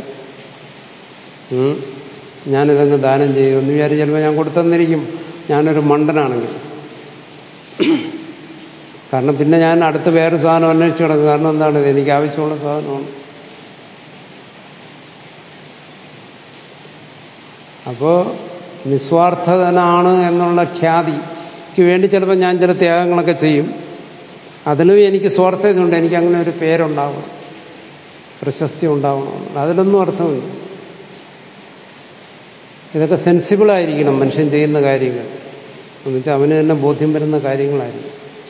[SPEAKER 1] ഞാനിതങ്ങ് ദാനം ചെയ്യും എന്ന് വിചാരിച്ച് ചിലപ്പോൾ ഞാൻ കൊടുത്തെന്നിരിക്കും ഞാനൊരു മണ്ടനാണെങ്കിൽ കാരണം പിന്നെ ഞാൻ അടുത്ത് വേറെ സാധനം അന്വേഷിച്ച് കിടക്കും കാരണം എന്താണ് ഇത് എനിക്ക് ആവശ്യമുള്ള സാധനമാണ് അപ്പോൾ നിസ്വാർത്ഥനാണ് എന്നുള്ള ഖ്യാതിക്ക് വേണ്ടി ചിലപ്പോൾ ഞാൻ ചില ത്യാഗങ്ങളൊക്കെ ചെയ്യും അതിലും എനിക്ക് സ്വാർത്ഥതയുണ്ട് എനിക്ക് അങ്ങനെ ഒരു പേരുണ്ടാവണം പ്രശസ്തി ഉണ്ടാവണം അതിലൊന്നും അർത്ഥമില്ല ഇതൊക്കെ സെൻസിബിളായിരിക്കണം മനുഷ്യൻ ചെയ്യുന്ന കാര്യങ്ങൾ എന്നുവെച്ചാൽ അവന് തന്നെ ബോധ്യം വരുന്ന കാര്യങ്ങളായിരിക്കും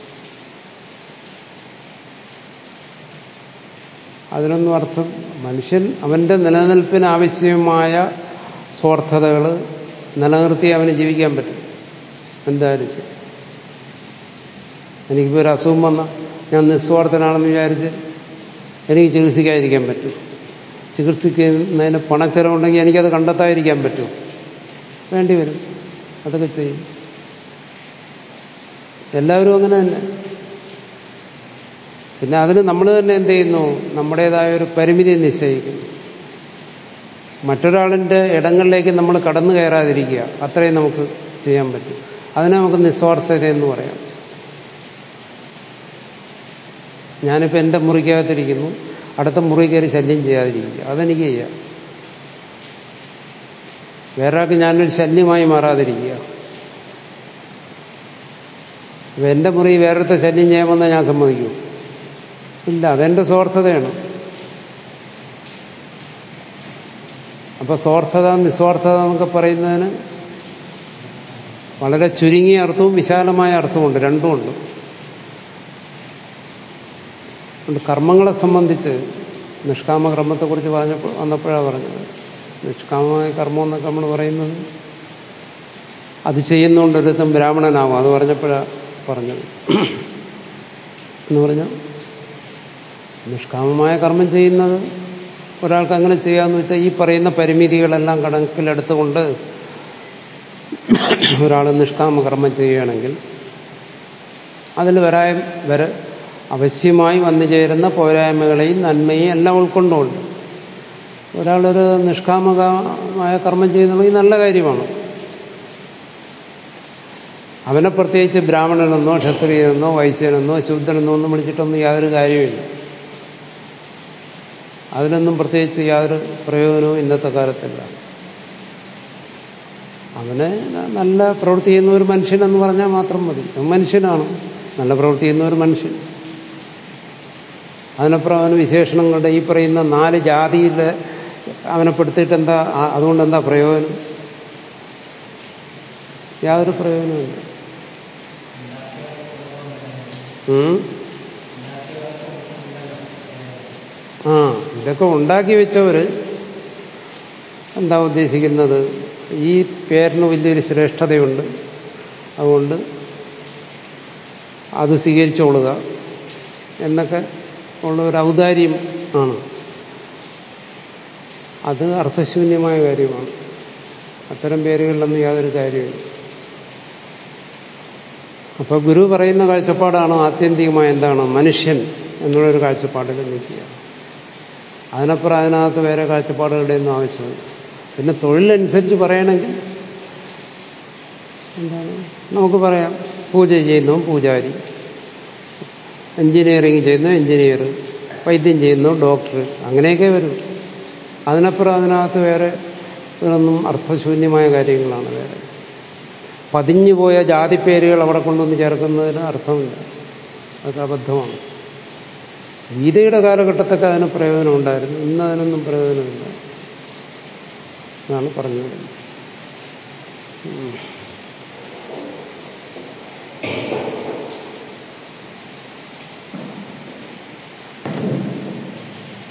[SPEAKER 1] അതിനൊന്നും അർത്ഥം മനുഷ്യൻ അവന്റെ നിലനിൽപ്പിന് ആവശ്യമായ സ്വാർത്ഥതകൾ നിലനിർത്തി അവന് ജീവിക്കാൻ പറ്റും എന്തായാലും ശരി എനിക്കിപ്പോൾ ഒരു അസുഖം വന്ന ഞാൻ നിസ്വാർത്ഥനാണെന്ന് വിചാരിച്ച് എനിക്ക് ചികിത്സിക്കാതിരിക്കാൻ പറ്റും ചികിത്സിക്കുന്നതിന് പണച്ചെലവുണ്ടെങ്കിൽ എനിക്കത് കണ്ടെത്താതിരിക്കാൻ പറ്റും വേണ്ടി വരും അതൊക്കെ ചെയ്യും എല്ലാവരും അങ്ങനെ തന്നെ പിന്നെ അതിന് നമ്മൾ തന്നെ എന്ത് ചെയ്യുന്നു നമ്മുടേതായ ഒരു പരിമിതി നിശ്ചയിക്കുന്നു മറ്റൊരാളിൻ്റെ ഇടങ്ങളിലേക്ക് നമ്മൾ കടന്നു കയറാതിരിക്കുക അത്രയും നമുക്ക് ചെയ്യാൻ പറ്റും അതിനെ നമുക്ക് നിസ്വാർത്ഥത എന്ന് പറയാം ഞാനിപ്പോൾ എൻ്റെ മുറിക്കകത്തിരിക്കുന്നു അടുത്ത മുറി കയറി ശല്യം ചെയ്യാതിരിക്കുക അതെനിക്ക് ചെയ്യാം വേറെ ആൾക്ക് ഞാനൊരു ശല്യമായി മാറാതിരിക്കുക അപ്പം എൻ്റെ മുറി വേറൊരുത്തെ ശല്യം ചെയ്യാമെന്ന് ഞാൻ സമ്മതിക്കൂ ഇല്ല അതെൻ്റെ സ്വാർത്ഥതയാണ് അപ്പൊ സ്വാർത്ഥത നിസ്വാർത്ഥത എന്നൊക്കെ പറയുന്നതിന് വളരെ ചുരുങ്ങിയ അർത്ഥവും വിശാലമായ അർത്ഥമുണ്ട് രണ്ടുമുണ്ട് അതുകൊണ്ട് കർമ്മങ്ങളെ സംബന്ധിച്ച് നിഷ്കാമ കർമ്മത്തെക്കുറിച്ച് പറഞ്ഞപ്പോൾ വന്നപ്പോഴാണ് പറഞ്ഞത് നിഷ്കാമമായ കർമ്മം എന്നൊക്കെ നമ്മൾ പറയുന്നത് അത് ചെയ്യുന്നതുകൊണ്ട് ഒരുത്തം ബ്രാഹ്മണനാകും അത് പറഞ്ഞപ്പോഴാണ് പറഞ്ഞത് എന്ന് പറഞ്ഞാൽ നിഷ്കാമമായ കർമ്മം ചെയ്യുന്നത് ഒരാൾക്ക് അങ്ങനെ ചെയ്യാമെന്ന് വെച്ചാൽ ഈ പറയുന്ന പരിമിതികളെല്ലാം കണക്കിലെടുത്തുകൊണ്ട് ഒരാൾ നിഷ്കാമ കർമ്മം ചെയ്യുകയാണെങ്കിൽ അതിൽ വരായ വര അവശ്യമായി വന്നു ചേരുന്ന പോരായ്മകളെയും നന്മയും എല്ലാം ഉൾക്കൊണ്ടുകൊണ്ട് ഒരാളൊരു നിഷ്കാമകമായ കർമ്മം ചെയ്യുന്നുണ്ടെങ്കിൽ നല്ല കാര്യമാണ് അവനെ പ്രത്യേകിച്ച് ബ്രാഹ്മണനെന്നോ ക്ഷത്രിയനെന്നോ വൈശ്യനെന്നോ ശൂദ്രനെന്നോ ഒന്നും വിളിച്ചിട്ടൊന്നും യാതൊരു കാര്യമില്ല അതിനൊന്നും പ്രത്യേകിച്ച് യാതൊരു പ്രയോജനവും ഇന്നത്തെ കാലത്തില്ല അവന് നല്ല പ്രവൃത്തി ചെയ്യുന്ന ഒരു മനുഷ്യനെന്ന് പറഞ്ഞാൽ മാത്രം മതി മനുഷ്യനാണ് നല്ല പ്രവൃത്തി ചെയ്യുന്ന ഒരു മനുഷ്യൻ അതിനപ്പുറം അവന് വിശേഷണങ്ങളുടെ ഈ പറയുന്ന നാല് ജാതിയിൽ അവനെ പെടുത്തിയിട്ട് എന്താ അതുകൊണ്ട് എന്താ പ്രയോജനം യാതൊരു പ്രയോജനമില്ല ആ ഇതൊക്കെ ഉണ്ടാക്കി വെച്ചവർ എന്താ ഉദ്ദേശിക്കുന്നത് ഈ പേരിന് വലിയൊരു ശ്രേഷ്ഠതയുണ്ട് അതുകൊണ്ട് അത് സ്വീകരിച്ചോളുക എന്നൊക്കെ ഉള്ള ഒരു ഔദാര്യം ആണ് അത് അർത്ഥശൂന്യമായ കാര്യമാണ് അത്തരം പേരുകളിലൊന്നും യാതൊരു കാര്യമില്ല അപ്പോൾ ഗുരു പറയുന്ന കാഴ്ചപ്പാടാണ് ആത്യന്തികമായ എന്താണ് മനുഷ്യൻ എന്നുള്ളൊരു കാഴ്ചപ്പാടിൽ നിൽക്കുക അതിനപ്പുറം അതിനകത്ത് വേറെ കാഴ്ചപ്പാടുകളുടെ ഒന്നും ആവശ്യമില്ല പിന്നെ തൊഴിലനുസരിച്ച് പറയണമെങ്കിൽ എന്താണ് നമുക്ക് പറയാം പൂജ ചെയ്യുന്നു പൂജാരി എഞ്ചിനീയറിങ് ചെയ്യുന്നു എഞ്ചിനീയർ വൈദ്യം ചെയ്യുന്നു ഡോക്ടർ അങ്ങനെയൊക്കെ വരും അതിനപ്പുറം അതിനകത്ത് വേറെ ഇതൊന്നും അർത്ഥശൂന്യമായ കാര്യങ്ങളാണ് വേറെ പതിഞ്ഞുപോയ ജാതിപ്പേരുകൾ അവിടെ കൊണ്ടുവന്ന് ചേർക്കുന്നതിന് അർത്ഥമില്ല അതൊക്കെ അബദ്ധമാണ് ഗീതയുടെ കാലഘട്ടത്തൊക്കെ അതിന് പ്രയോജനം ഉണ്ടായിരുന്നു ഇന്ന് അതിനൊന്നും പ്രയോജനമില്ല എന്നാണ് പറഞ്ഞു വരുന്നത്